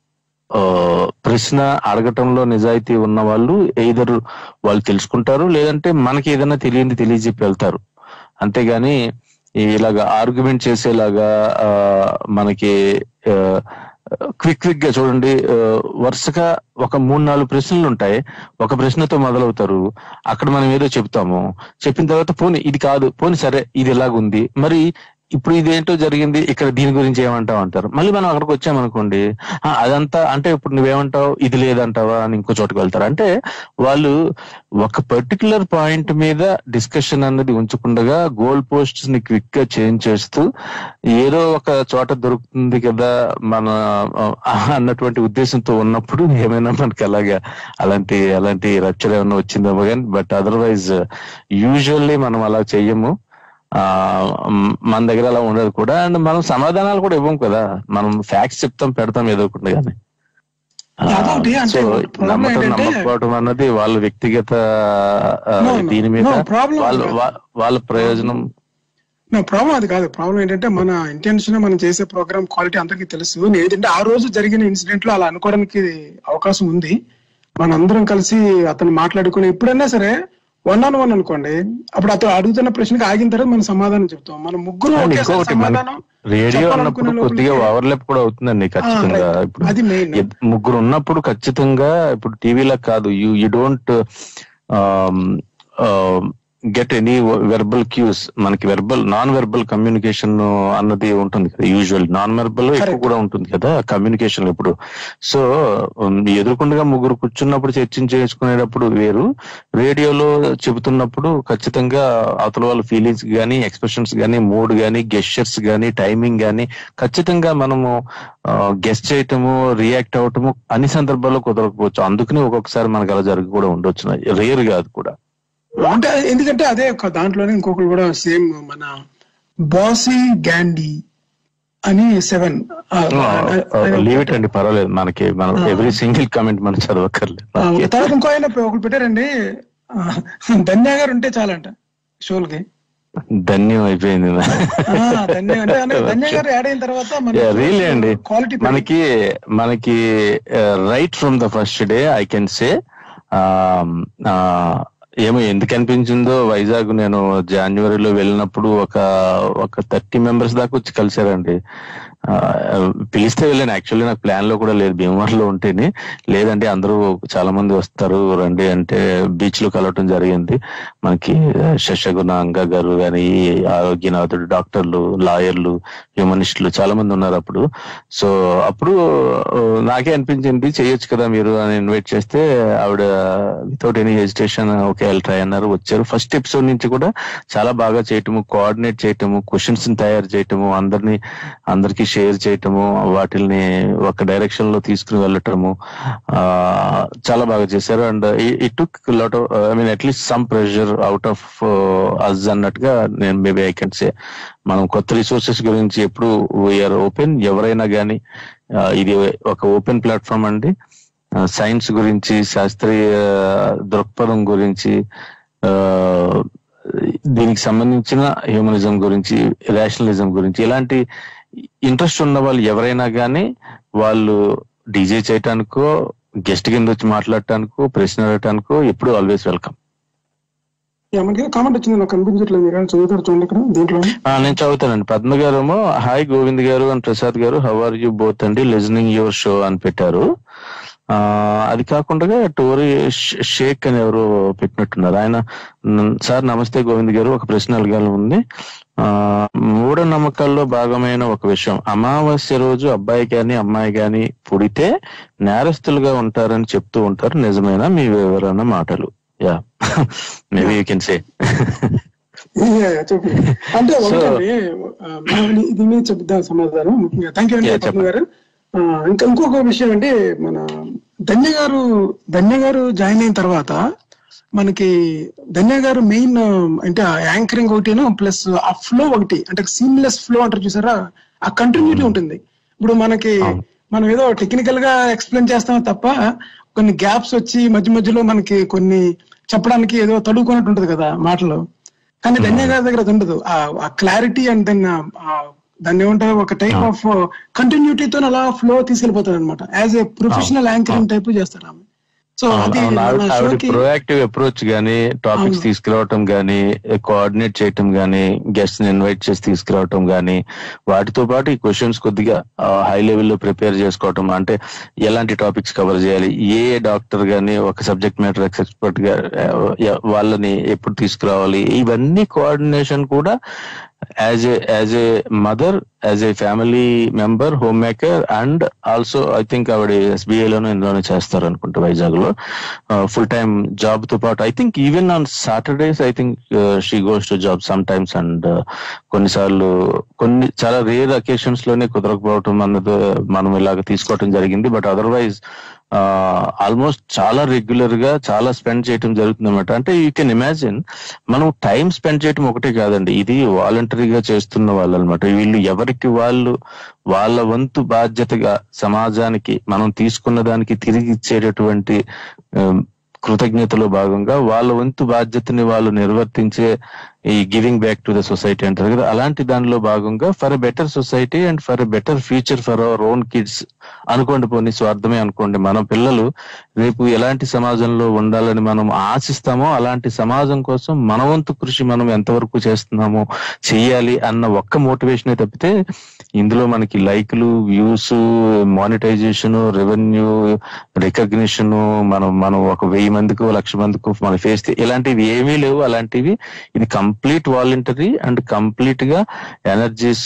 ఆ, ప్రశ్న అడగటంలో నిజాయితీ ఉన్న వాళ్ళు ఎయిదర్ వాళ్ళు తెలుసుకుంటారు లేదంటే మనకి ఏదైనా తెలియంది తెలియజెప్పి వెళ్తారు అంతేగాని ఇలాగ ఆర్గ్యుమెంట్ చేసేలాగా ఆ, మనకి క్విక్ క్విక్ గా చూడండి ఆ, వరుసగా ఒక మూడు నాలుగు ప్రశ్నలు ఉంటాయి ఒక ప్రశ్నతో మొదలవుతారు అక్కడ మనం ఏదో చెప్తాము చెప్పిన తర్వాత పోనీ ఇది కాదు పోనీ సరే ఇది ఎలాగుంది మరి ఇప్పుడు ఇదేంటో జరిగింది ఇక్కడ దీని గురించి ఏమంటావు అంటారు మళ్ళీ మనం అక్కడికి వచ్చామనుకోండి "ఆ, అదంతా అంటే ఇప్పుడు నువ్వేమంటావు ఇది లేదంటావా అని ఇంకో చోటుకు వెళ్తారు అంటే వాళ్ళు ఒక పర్టికులర్ పాయింట్ మీద డిస్కషన్ అన్నది ఉంచకుండా గోల్ పోస్ట్స్ ని క్విక్ గా చేంజ్ చేస్తూ ఏదో ఒక చోట దొరుకుతుంది కదా మన ఆ, అన్నటువంటి ఉద్దేశంతో ఉన్నప్పుడు ఏమైనా మనకి అలాగా అలాంటి అలాంటి రచ్చర్ ఏమైనా వచ్చిందేమో కానీ బట్ అదర్వైజ్ యూజువల్లీ మనం అలా చెయ్యము ఆ మ్, మన దగ్గర అలా ఉండదు కూడా అండ్ మనం సమాధానాలు కూడా ఇవ్వం కదా మనం ఫ్యాక్ట్స్ చెప్తాం పెడతాం ఏదో ఒకటి కానీ అదొకటి అంటే సో problem నమ్మకం ఏంటంటే- నమ్మకపోవడం అన్నది వాళ్ళ వ్యక్తిగత ఆ, No, no, దీని మీద no, problem వాళ్ళ అది కాదు. వా- వాళ్ళ ప్రయోజనం ప్రాబ్లం అది కాదు ప్రాబ్లం ఏంటంటే మన ఇంటెన్షన్ మనం చేసే ప్రోగ్రామ్ క్వాలిటీ అందరికీ తెలుసు నేను ఏంటంటే ఆ రోజు జరిగిన ఇన్సిడెంట్ లో అలా అనుకోవడానికి అవకాశం ఉంది మనందరం కలిసి అతను మాట్లాడుకుని ఎప్పుడైనా సరే వన్ ఆన్ వన్ అనుకోండి అప్పుడు అతను అడుగుతున్న ప్రశ్నకి ఆగిన తర్వాత మనం సమాధానం చెప్తాం మనం ముగ్గురు అండ్ ఒకేసారి ఇంకొకటి మన సమాధానం రేడియో చెప్పాలనుకునే అన్నప్పుడు లోపలికి- కొద్దిగా ఓవర్లాప్ కూడా అవుతుందండి ఖచ్చితంగా right. ఇప్పుడు అది మెయిన్ ఇద్- ముగ్గురు ఉన్నప్పుడు ఖచ్చితంగా ఇప్పుడు టీవీలో కాదు you you don't get any verbal cues మనకి వెర్బల్ నాన్ వెర్బల్ కమ్యూనికేషన్ అన్నది ఉంటుంది కదా యూజువల్ నాన్ వెర్బల్ ఎక్కువ Correct. కూడా ఉంటుంది కదా కమ్యూనికేషన్ ఇప్పుడు సో ఎదురుకుండగా ముగ్గురు కూర్చున్నప్పుడు చర్చించేసుకునేటప్పుడు వేరు రేడియోలో చెబుతున్నప్పుడు ఖచ్చితంగా అవతల వాళ్ళ ఫీలింగ్స్ గానీ ఎక్స్ప్రెషన్స్ గానీ మూడ్ గానీ గెస్చర్స్ గానీ టైమింగ్ గానీ ఖచ్చితంగా మనము గెస్ట్ చేయటము రియాక్ట్ అవటము అన్ని సందర్భాల్లో కుదరకపోవచ్చు అందుకని ఒక్కొక్కసారి మనకు అలా జరిగి కూడా ఉండొచ్చు రేర్ కాదు కూడా అంటే ఎందుకంటే అదే ఒక దాంట్లోనే ఇంకొకరు కూడా సేమ్ మన బాసీ గ్యాండీ అని సెవెన్ లీవ్ ఇట్ అండి పర్వాలేదు మనకి మనం ఎవ్రీ సింగిల్ కామెంట్ మనం చదవక్కర్లేదు తర్వాత ఇంకో ఆయన ఒకరు పెట్టారండి ఆ, ధన్య గారు ఉంటే చాలంట షోల్కి ధన్యం అయిపోయింది ఆ, ధన్య అంటే అంటే ధన్య గారు యాడ్ అయిన తర్వాత రియలీ అండి క్వాలిటీ మనకి మనకి right from the first day I can say ఏమో ఎందుకు అనిపించిందో వైజాగ్ నేను జనవరిలో వెళ్ళినప్పుడు ఒక ఒక థర్టీ మెంబర్స్ దాకా వచ్చి కలిసారండి ఆ, పిలిస్తే వెళ్ళాను యాక్చువల్లీ నాకు ప్లాన్ లో కూడా లేదు భీమవరంలో ఉంటేనే లేదంటే అందరూ చాలా మంది వస్తారు రండి అంటే బీచ్ లో కలవటం జరిగింది మనకి శశగుణ అంగా గారు కానీ ఆరోగ్యనాథుడు డాక్టర్లు లాయర్లు హ్యూమనిస్టులు చాలా మంది ఉన్నారు అప్పుడు సో అప్పుడు ఆ, నాకే అనిపించింది చేయొచ్చు కదా మీరు అని ఇన్వైట్ చేస్తే ఆవిడ without any hesitation okay I try అన్నారు వచ్చారు ఫస్ట్ ఎపిసోడ్ నుంచి కూడా చాలా బాగా చేయటము కోఆర్డినేట్ చేయటము క్వశ్చన్స్ తయారు చేయటము అందరినీ అందరికీ షేర్ చేయటము వాటిల్ని ఒక డైరెక్షన్ లో తీసుకుని వెళ్ళటము ఆ, చాలా బాగా చేశారు and it took lot of I mean at least some pressure out of us అన్నట్టుగా నేను మేబీ ఐ కెన్ సే మనం కొత్త రిసోర్సెస్ గురించి ఎప్పుడు వీఆర్ ఓపెన్ ఎవరైనా కానీ ఇది ఒక ఓపెన్ ప్లాట్ఫామ్ అండి సైన్స్ గురించి శాస్త్రీయ దృక్పథం గురించి ఆ, దీనికి సంబంధించిన హ్యూమనిజం గురించి రేషనలిజం గురించి ఇలాంటి ఇంట్రెస్ట్ ఉన్న వాళ్ళు ఎవరైనా కానీ వాళ్ళు డీజే చేయటానికో గెస్ట్ కింద వచ్చి మాట్లాడటానికో ప్రశ్న అడగటానికో ఎప్పుడు ఆల్వేస్ వెల్కమ్ మనకి కామెంట్ వచ్చింది నాకు కనిపించట్లేదు మీరు ఏమైనా చదువుతారు చూడండి ఇక్కడ దీంట్లో నేను చదువుతానండి పద్మ గారేమో హాయ్ గోవింద్ గారు and Prasad garu how are you both అండి లిజనింగ్ యువర్ షో అని పెట్టారు ఆ అది కాకుండా టోరీ ష్- షేక్ అని ఎవరు పెట్టినట్టున్నారు ఆయన "న- సార్ నమస్తే గోవింద్ గారు ఒక ప్రశ్న అడగాలి ఉంది ఆ మూఢనమ్మకాల్లో భాగమైన ఒక విషయం అమావాస్య రోజు అబ్బాయి గాని అమ్మాయి గాని పుడితే నేరస్తులుగా ఉంటారని చెప్తూ ఉంటారు నిజమేనా మీ వివరణ మాటలు yeah maybe you can say Yeah, yeah, చెప్పండి అంటే ఒకటండి ఆ, మనం ఇది మీద చెప్తాం సమాధానం ముఖ్యంగా థ్యాంక్ యూ అండి Yeah, పద్మ చెప్పండి. గారు ఆ, ఇంకా ఇంకొక విషయం అంటే మన ధన్య గారు ధన్య గారు జాయిన్ అయిన తర్వాత మనకి ధన్య గారు మెయిన్ అంటే యాంకరింగ్ ఒకటిను ప్లస్ ఆ ఫ్లో ఒకటి అంటే సీమ్లెస్ ఫ్లో అంటారు చూసారా ఆ కంటిన్యూటీ ఉంటుంది ఇప్పుడు మనకి అవును. మనం ఏదో టెక్నికల్ గా ఎక్స్ప్లెయిన్ చేస్తాం తప్ప కొన్ని గ్యాప్స్ వచ్చి మధ్య మధ్యలో మనకి కొన్ని చెప్పడానికి ఏదో తడుకున్నట్టు ఉంటుంది కదా మాటలు కానీ ధన్య గారి దగ్గర అది ఉండదు ఆ క్లారిటీ అండ్ దెన్ దాన్ని ఏమంటారు ఒక టైప్ ఆఫ్ కంటిన్యూటీతో అలా ఫ్లో తీసుకెళ్లిపోతారు అనమాట as a professional anchoring type చేస్తారు ఆమె సో అది అవును, ఆవిడ మన ఆవిడ షోకి ప్రొయాక్టివ్ అప్రోచ్ గానీ టాపిక్స్ అవును. తీసుకురావటం గానీ కోఆర్డినేట్ చేయటం గానీ గెస్ట్ ని ఇన్వైట్ చేసి తీసుకురావటం గానీ వాటితో పాటు ఈ క్వశ్చన్స్ కొద్దిగా హై లెవెల్లో ప్రిపేర్ చేసుకోవటం అంటే ఎలాంటి టాపిక్స్ కవర్ చేయాలి ఏ డాక్టర్ గానీ ఒక సబ్జెక్ట్ మ్యాటర్ ఎక్స్పర్ట్ గా ఆ, ఎ- వాళ్ళని ఎప్పుడు తీసుకురావాలి ఇవన్నీ కోఆర్డినేషన్ కూడా as a as a mother as a family member home maker and also I think ఆవిడ ఎస్బీఐ లోనూ ఇందులోనే చేస్తారు అనుకుంటా వైజాగ్ లో ఫుల్ టైమ్ జాబ్ తో పాటు I think even on Saturdays I think she goes to job sometimes and కొన్నిసార్లు కొన్ని చాలా రేర్ అకేషన్స్ లోనే కుదరకపోవటం అన్నది మనం ఇలాగ తీసుకోవటం జరిగింది బట్ అదర్వైజ్ ఆల్మోస్ట్ చాలా రెగ్యులర్ గా చాలా స్పెండ్ చేయటం జరుగుతుంది అనమాట అంటే యూ కెన్ ఇమాజిన్ మనం టైం స్పెండ్ చేయటం ఒకటే కాదండి ఇది వాలంటరీగా చేస్తున్న వాళ్ళు అనమాట వీళ్ళు ఎవరికి వాళ్ళు వాళ్ళ వంతు బాధ్యతగా సమాజానికి మనం తీసుకున్న దానికి తిరిగి ఇచ్చేటటువంటి ఆ, కృతజ్ఞతలో భాగంగా వాళ్ళ వంతు బాధ్యతని వాళ్ళు నిర్వర్తించే ఈ giving back to the society అంటారు కదా అలాంటి దానిలో భాగంగా for a better society and for a better future for our own kids అనుకోండి పోనీ స్వార్థమే అనుకోండి మన పిల్లలు రేపు ఎలాంటి సమాజంలో ఉండాలని మనం ఆశిస్తామో అలాంటి సమాజం కోసం మన వంతు కృషి మనం ఎంతవరకు చేస్తున్నామో చెయ్యాలి అన్న ఒక్క మోటివేషనే తప్పితే ఇందులో మనకి లైక్లు వ్యూస్ మానిటైజేషన్ రెవెన్యూ రికగ్నిషన్ మనం మనం ఒక వెయ్యి మందికి లక్ష మందికి మన ఫేస్ ఇలాంటివి ఏమీ లేవు అలాంటివి ఇది కంప్లీట్ వాలంటరీ అండ్ కంప్లీట్ గా ఎనర్జీస్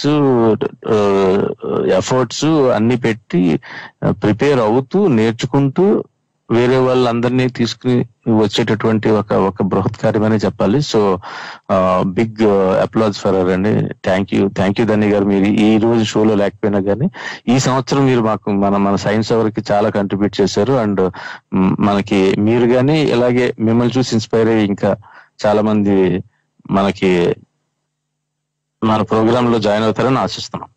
ఎఫర్ట్స్ అన్ని పెట్టి ప్రిపేర్ అవుతూ నేర్చుకుంటూ వేరే వాళ్ళందరినీ తీసుకుని వచ్చేటటువంటి ఒక ఒక బృహత్ కార్యమని చెప్పాలి so big applause for our అండి thank you thank you Dhani గారు మీరు ఈ రోజు షోలో లేకపోయినా కానీ ఈ సంవత్సరం మీరు మాకు మన మన సైన్స్ అవర్ కి చాలా కంట్రిబ్యూట్ చేశారు అండ్ మనకి మీరు కానీ ఇలాగే మిమ్మల్ని చూసి ఇన్స్పైర్ అయ్యి ఇంకా చాలా మంది మనకి మన ప్రోగ్రామ్ లో జాయిన్ అవుతారని ఆశిస్తున్నాం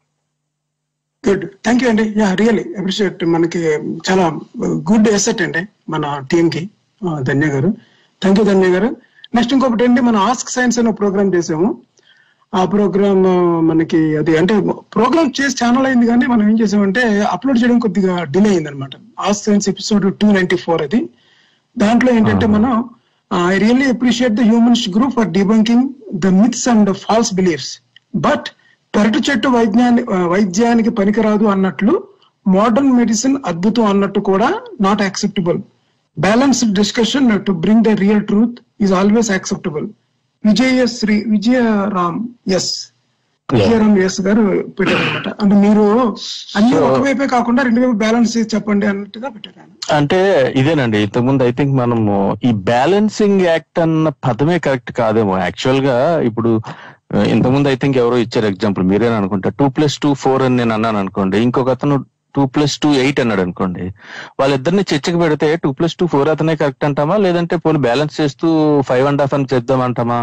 గుడ్ థ్యాంక్ యూ అండి యా రియల్లీ అప్రిషియేట్ మనకి చాలా గుడ్ ఎసెట్ అండి మన టీమ్ కి ఆ, ధన్య గారు థ్యాంక్ యూ ధన్య గారు నెక్స్ట్ ఇంకొకటి అండి మనం ఆస్క్ సైన్స్ అనే ప్రోగ్రామ్ చేసాము ఆ ప్రోగ్రామ్ మనకి అది అంటే ప్రోగ్రామ్ చేసి ఛానల్ అయింది కానీ మనం ఏం చేసామంటే అప్లోడ్ చేయడం కొద్దిగా డిలే అయింది అనమాట ask science episode two ninety four అది దాంట్లో ఏంటంటే మనం I really appreciate the humans group for debunking the myths and false beliefs but పెరటి చెట్టు వైజ్ఞాని వైద్యానికి పనికిరాదు అన్నట్లు మోడర్న్ మెడిసిన్ అద్భుతం అన్నట్టు కూడా not acceptable balanced discussion to bring the real truth is always acceptable Vijaya Sri Vijayaram S Vijayaram S గారు పెట్టారు అనమాట అంటే మీరు అన్ని So- ఒకవైపే కాకుండా రెండు వైపు బ్యాలెన్స్ చేసి చెప్పండి అన్నట్టుగా పెట్టారు ఆయన అంటే ఇదేనండి ఇంతకుముందు ఐ థింక్ మనము ఈ బ్యాలెన్సింగ్ యాక్ట్ అన్న పదమే కరెక్ట్ కాదేమో యాక్చువల్ గా ఇప్పుడు ఆ, ఇంతకుముందు ఐ థింక్ ఎవరో ఇచ్చారు ఎగ్జాంపుల్ మీరేనా అనుకుంటా టూ ప్లస్ టూ ఫోర్ అని నేను అన్నాను అనుకోండి ఇంకొక అతను టూ ప్లస్ టూ ఎయిట్ అన్నాడు అనుకోండి వాళ్ళిద్దరిని చర్చకు పెడితే టూ ప్లస్ టూ ఫోర్ అతనే కరెక్ట్ అంటామా లేదంటే పోనీ బ్యాలెన్స్ చేస్తూ ఫైవ్ అండ్ హాఫ్ అని చేద్దామంటామా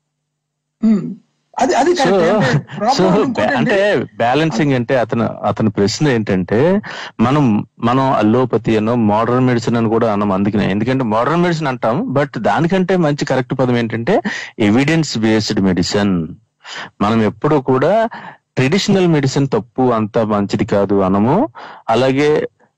Hmm. అది అది సో కరెక్ట్ సో అంటే బ్యాలెన్సింగ్ అంటే అతను అతని ప్రశ్న ఏంటంటే మనం మనం అల్లోపతి అనో మోడర్న్ మెడిసిన్ అని కూడా అన్నాం అందుకనే ఎందుకంటే మోడర్న్ మెడిసిన్ అంటాం బట్ దానికంటే మంచి కరెక్ట్ పదం ఏంటంటే ఎవిడెన్స్ బేస్డ్ మెడిసిన్ మనం ఎప్పుడు కూడా ట్రెడిషనల్ మెడిసిన్ తప్పు అంత మంచిది కాదు అనము అలాగే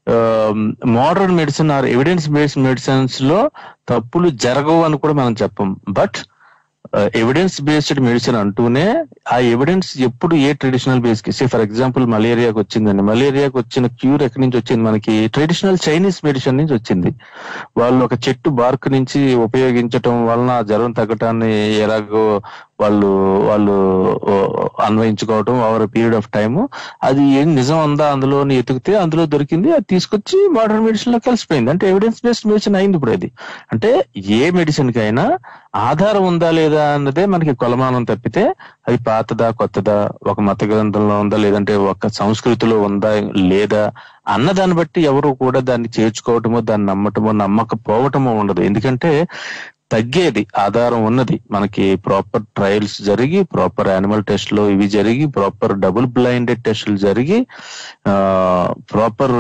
modern medicine or evidence based medicines లో తప్పులు జరగవు అని కూడా మనం చెప్పం బట్ ఎవిడెన్స్ బేస్డ్ మెడిసిన్ అంటూనే ఆ ఎవిడెన్స్ ఎప్పుడు ఏ ట్రెడిషనల్ బేస్ కి ఫర్ ఎగ్జాంపుల్ మలేరియాకి వచ్చిందండి మలేరియాకి వచ్చిన క్యూర్ ఎక్కడి నుంచి వచ్చింది మనకి ట్రెడిషనల్ చైనీస్ మెడిసిన్ నుంచి వచ్చింది వాళ్ళు ఒక చెట్టు బార్క్ నుంచి ఉపయోగించటం వలన ఆ జ్వరం తగ్గటాన్ని ఎలాగో వాళ్ళు వాళ్ళు ఓ, అన్వయించుకోవటం ఓవర్ పీరియడ్ ఆఫ్ టైమ్ అది ఏం నిజం ఉందా అందులో అని ఎతికితే అందులో దొరికింది అది తీసుకొచ్చి మోడర్న్ మెడిసిన్ లో కలిసిపోయింది అంటే ఎవిడెన్స్ బేస్డ్ మెడిసిన్ అయింది ఇప్పుడు అది అంటే ఏ మెడిసిన్ కి అయినా ఆధారం ఉందా లేదా అన్నదే మనకి కొలమానం తప్పితే అది పాతదా కొత్తదా ఒక మత గ్రంథంలో ఉందా లేదంటే ఒక సంస్కృతిలో ఉందా లేదా అన్న దాన్ని బట్టి ఎవరు కూడా దాన్ని చేర్చుకోవటమో దాన్ని నమ్మటమో నమ్మకపోవటమో ఉండదు ఎందుకంటే తగ్గేది ఆధారం ఉన్నది మనకి ప్రాపర్ ట్రయల్స్ జరిగి ప్రాపర్ యానిమల్ టెస్ట్ లో ఇవి జరిగి ప్రాపర్ డబుల్ బ్లైండెడ్ టెస్టులు జరిగి ప్రాపర్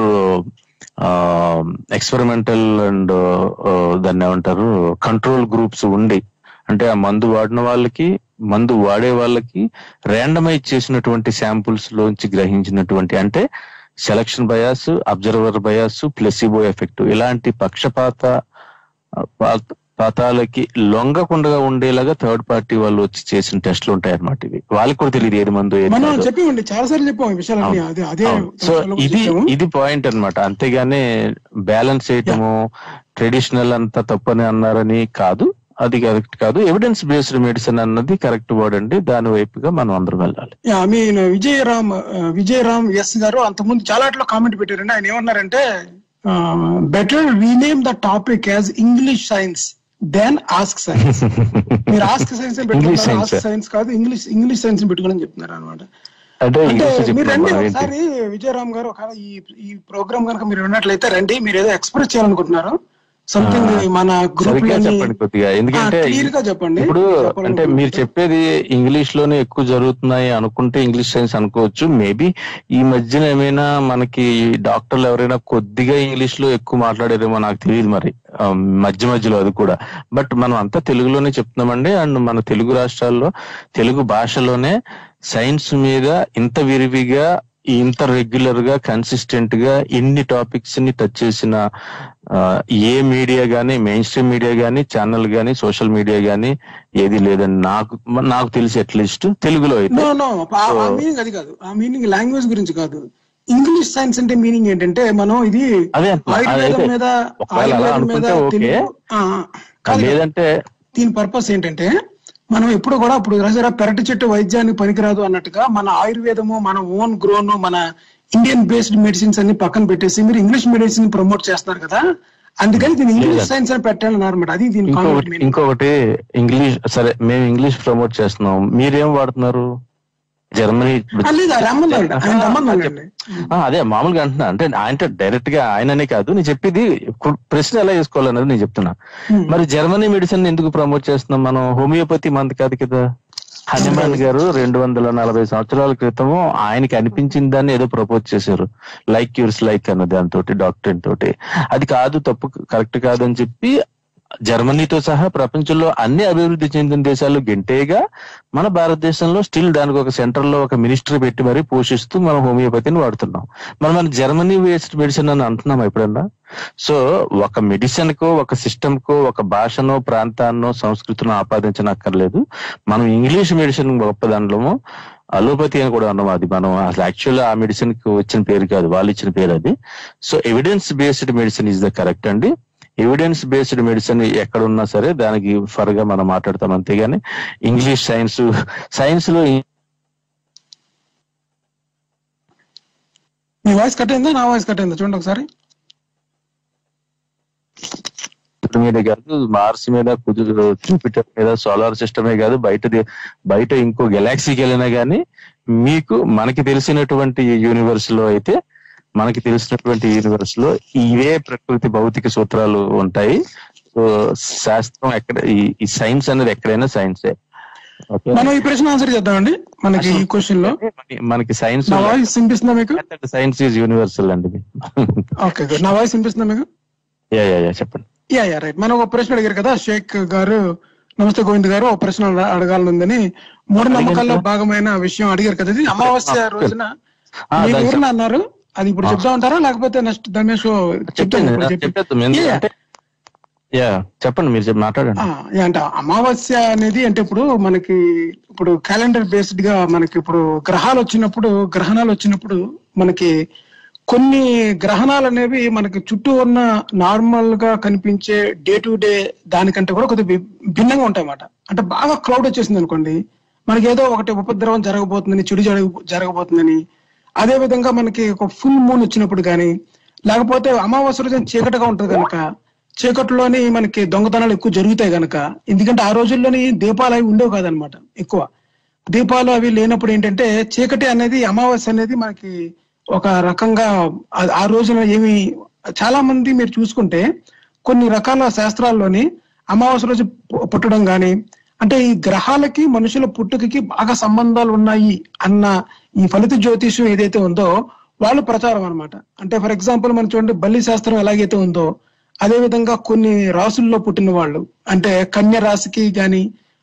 ఎక్స్పెరిమెంటల్ అండ్ దాన్ని ఏమంటారు కంట్రోల్ గ్రూప్స్ ఉండి అంటే ఆ మందు వాడిన వాళ్ళకి మందు వాడే వాళ్ళకి ర్యాండమైజ్ చేసినటువంటి శాంపుల్స్ లోంచి గ్రహించినటువంటి అంటే selection bias observer bias placebo effect ఇలాంటి పక్షపాత ఆ, పాత- పాతాలకి లొంగకుండా ఉండేలాగా థర్డ్ పార్టీ వాళ్ళు వచ్చి చేసిన టెస్ట్లు ఉంటాయి అన్నమాట ఇవి వాళ్ళకి కూడా తెలియదు ఏది మందు ఏది మనం కాదో. చెప్పేవండి చాలా సార్లు చెప్పాం ఈ విషయాలన్నీ అవును. అదే అదే అవును. సో విషయాలు కూడా ఇది చెప్పాము. ఇది పాయింట్ అన్నమాట అంతేగాని బ్యాలెన్స్ చేయటము ట్రెడిషనల్ అంతా తప్పని అన్నారని కాదు అది కరెక్ట్ కాదు ఎవిడెన్స్ బేస్డ్ మెడిసిన్ అన్నది కరెక్ట్ వర్డ్ అండి దాని వైపుగా మనం అందరం వెళ్ళాలి I mean Vijayaram Vijayaram S గారు అంతకుముందు చాలా అట్లా కామెంట్ పెట్టారండి ఆయన ఏమన్నారంటే better rename the topic as English science then ask science మీరు ఆస్క్ సైన్స్ English పెట్టుకున్నారు science. ఆస్క్ సైన్స్ కాదు ఇంగ్లీష్ ఇంగ్లీష్ సైన్స్ పెట్టుకోని చెప్తున్నారు అనమాట అంటే అంటే ఇంగ్లీష్ మీరు రండి చెప్తున్నాం ఏంటి ఒకసారి విజయరామ్ గారు ఒకవేళ ఈ ఈ ప్రోగ్రామ్ కనుక మీరు విన్నట్లయితే రండి మీరు ఏదో ఎక్స్ప్రెస్ చేయాలనుకుంటున్నారు సంథింగ్ మన గ్రూప్ సరిగ్గా లో చెప్పండి కొద్దిగా ఎందుకంటే క్లియర్ గా చెప్పండి ఇప్పుడు చెప్పాలనుకుంటున్నారు. అంటే మీరు చెప్పేది ఇంగ్లీష్ లోనే ఎక్కువ జరుగుతున్నాయి అనుకుంటే ఇంగ్లీష్ సైన్స్ అనుకోవచ్చు మేబీ ఈ మధ్యన ఏమైనా మనకి డాక్టర్లు ఎవరైనా కొద్దిగా ఇంగ్లీష్ లో ఎక్కువ మాట్లాడారేమో నాకు తెలియదు మరి ఆ, మధ్య మధ్యలో అది కూడా బట్ మనం అంతా తెలుగులోనే చెప్తున్నామండి అండ్ మన తెలుగు రాష్ట్రాల్లో తెలుగు భాషలోనే సైన్స్ మీద ఇంత విరివిగా ఇంత రెగ్యులర్ గా కన్సిస్టెంట్ గా ఇన్ని టాపిక్స్ ని టచ్ చేసిన ఆ, ఏ మీడియా గానీ మెయిన్ స్ట్రీమ్ మీడియా గానీ ఛానల్ గానీ సోషల్ మీడియా గానీ ఏది లేదని నాకు నాకు తెలిసి అట్లీస్ట్ తెలుగులో అయితే నో నో ఆ మీనింగ్ అది కాదు ఆ మీనింగ్ లాంగ్వేజ్ గురించి కాదు ఇంగ్లీష్ సైన్స్ అంటే మీనింగ్ ఏంటంటే మనం ఇది అదే అంటున్నా. ఆయుర్వేదం అదైతే మీద ఒకవేళ అలా ఆయుర్వేదం మీద అనుకుంటే ఓకే. తెలుగు ఆ, ఆ, కాదు కాదు. లేదంటే దీని పర్పస్ ఏంటంటే మనం ఎప్పుడు కూడా ఇప్పుడు రాజారా పెరటి చెట్టు వైద్యానికి పనికిరాదు అన్నట్టుగా మన ఆయుర్వేదము మన ఓన్ గ్రోన్ మన ఇండియన్ బేస్డ్ మెడిసిన్స్ అన్ని పక్కన పెట్టేసి మీరు ఇంగ్లీష్ మెడిసిన్ ప్రమోట్ చేస్తున్నారు కదా అందుకని దీన్ని ఇంగ్లీష్ లేదండి. సైన్స్ అని పెట్టాలన్నారు అనమాట అది దీని ఇంకొకటి కాన్సెప్ట్ ఇంకొకటి ఇంగ్లీష్ సరే మేము ఇంగ్లీష్ ప్రమోట్ చేస్తున్నాం మీరేం వాడుతున్నారు జర్మనీ లేదు రమ్మన్నాడు ఆయన రమ్మన్నాడండి ఆ, అదే మామూలుగా అంటున్నా అంటే ఆయన డైరెక్ట్ గా ఆయననే కాదు నేను చెప్పేది కు- ప్రశ్న ఎలా చేసుకోవాలన్నది నేను చెప్తున్నా Hmm. మరి జర్మనీ మెడిసిన్ ఎందుకు ప్రమోట్ చేస్తున్నాం మనం హోమియోపతి మంది కాదు కదా హనుమాన్ గారు రెండు వందల నలభై సంవత్సరాల క్రితము ఆయనకి అనిపించిన దాన్ని ఏదో ప్రపోజ్ చేశారు లైక్ క్యూర్స్ లైక్ అన్న దాంతో డాక్టర్ తోటి అది కాదు తప్పు కరెక్ట్ కాదని చెప్పి జర్మనీతో సహా ప్రపంచంలో అన్ని అభివృద్ధి చెందిన దేశాలు గెంటేగా మన భారతదేశంలో స్టిల్ దానికి ఒక సెంటర్ లో ఒక మినిస్ట్రీ పెట్టి మరీ పోషిస్తూ మనం హోమియోపతిని వాడుతున్నాం మనం మన జర్మనీ వేస్ట్ మెడిసిన్ అని అంటున్నాం ఎప్పుడన్నా సో ఒక మెడిసిన్ కో ఒక సిస్టమ్ కో ఒక భాషనో ప్రాంతాన్నో సంస్కృతినో ఆపాదించనక్కర్లేదు మనం ఇంగ్లీష్ మెడిసిన్ గొప్ప దాంట్లో అలోపతి అని కూడా అన్నాం అది మనం అసలు యాక్చువల్ ఆ మెడిసిన్ కి వచ్చిన పేరు కాదు వాళ్ళు ఇచ్చిన పేరు అది so evidence based medicine is the correct అండి ఎవిడెన్స్ బేస్డ్ మెడిసిన్ ఎక్కడ ఉన్నా సరే దానికి ఫర్ గా మనం మాట్లాడతాం అంతేగాని ఇంగ్లీష్ సైన్స్ సైన్స్ లో మీ వాయిస్ కట్ అయిందా నా వాయిస్ కట్ అయిందా చూడండి ఒకసారి భూమి మీద కాదు మార్స్ మీద కుదురు జూపిటర్ మీద సోలార్ సిస్టమే కాదు బయట దే- బయట ఇంకో గెలాక్సీకి వెళ్ళినా గానీ మీకు మనకి తెలిసినటువంటి యూనివర్స్ లో అయితే మనకి తెలిసినటువంటి యూనివర్స్ లో ఇవే ప్రకృతి భౌతిక సూత్రాలు ఉంటాయి సో శాస్త్రం ఎక్కడ ఈ- ఈ సైన్స్ అనేది ఎక్కడైనా సైన్సే ఓకే మనం ఈ ప్రశ్న ఆన్సర్ చేద్దామండి మనకి ఈ క్వశ్చన్ లో మనకి- మనకి సైన్స్ నా వాయిస్ వినిపిస్తుందా మీకు సైన్స్ ఈజ్ యూనివర్సల్ అండి ఓకే గుడ్ నా వాయిస్ వినిపిస్తుందా మీకు యా యా యా చెప్పండి యా యా రైట్ మనం ఒక ప్రశ్న అడిగారు కదా షేక్ గారు నమస్తే గోవింద్ గారు ఒక ప్రశ్న అడ- అడగాలనుందని మూఢనమ్మకాల్లో భాగమైన విషయం అడిగారు కదా ఇది అమావాస్య రోజున ఆ, మీరు దానికి ఎవరన్నా అన్నారు అది ఇప్పుడు చెప్తా ఉంటారా లేకపోతే నెక్స్ట్ దాని షో చెప్పండి చెప్తాను చెప్పేద్దాం ఎందుకు అంటే యా చెప్పండి మీరు చెప్పి మాట్లాడండి అంటే అమావాస్య అనేది అంటే ఇప్పుడు మనకి ఇప్పుడు క్యాలెండర్ బేస్డ్ గా మనకి ఇప్పుడు గ్రహాలు వచ్చినప్పుడు గ్రహణాలు వచ్చినప్పుడు మనకి కొన్ని గ్రహణాలు అనేవి మనకి చుట్టూ ఉన్న నార్మల్ గా కనిపించే డే టు డే దానికంటే కూడా కొద్దిగా వి- భిన్నంగా ఉంటాయి అన్నమాట అంటే బాగా క్రౌడ్ వచ్చేసింది అనుకోండి మనకి ఏదో ఒకటి ఉపద్రవం జరగబోతుందని చెడు జరగ జరగబోతుందని అదే విధంగా మనకి ఒక ఫుల్ మూన్ వచ్చినప్పుడు కానీ లేకపోతే అమావాస్య రోజున చీకటిగా ఉంటుంది కనుక చీకటిలోని మనకి దొంగతనాలు ఎక్కువ జరుగుతాయి గనక ఎందుకంటే ఆ రోజుల్లోని దీపాలు అవి ఉండేవి కాదనమాట ఎక్కువ దీపాలు అవి లేనప్పుడు ఏంటంటే చీకటి అనేది అమావాస్య అనేది మనకి ఒక రకంగా ఆ- ఆ రోజున ఏమి చాలా మంది మీరు చూసుకుంటే కొన్ని రకాల శాస్త్రాల్లోని అమావాస్య రోజు పు- పుట్టడం గాని అంటే ఈ గ్రహాలకి మనుషుల పుట్టుకకి బాగా సంబంధాలు ఉన్నాయి అన్న ఈ ఫలిత జ్యోతిషం ఏదైతే ఉందో వాళ్ళు ప్రచారం అన్నమాట అంటే ఫర్ ఎగ్జాంపుల్ మనం చూడండి బల్లి శాస్త్రం ఎలాగైతే ఉందో అదే విధంగా కొన్ని రాసుల్లో పుట్టిన వాళ్ళు అంటే కన్య రాశికి గాని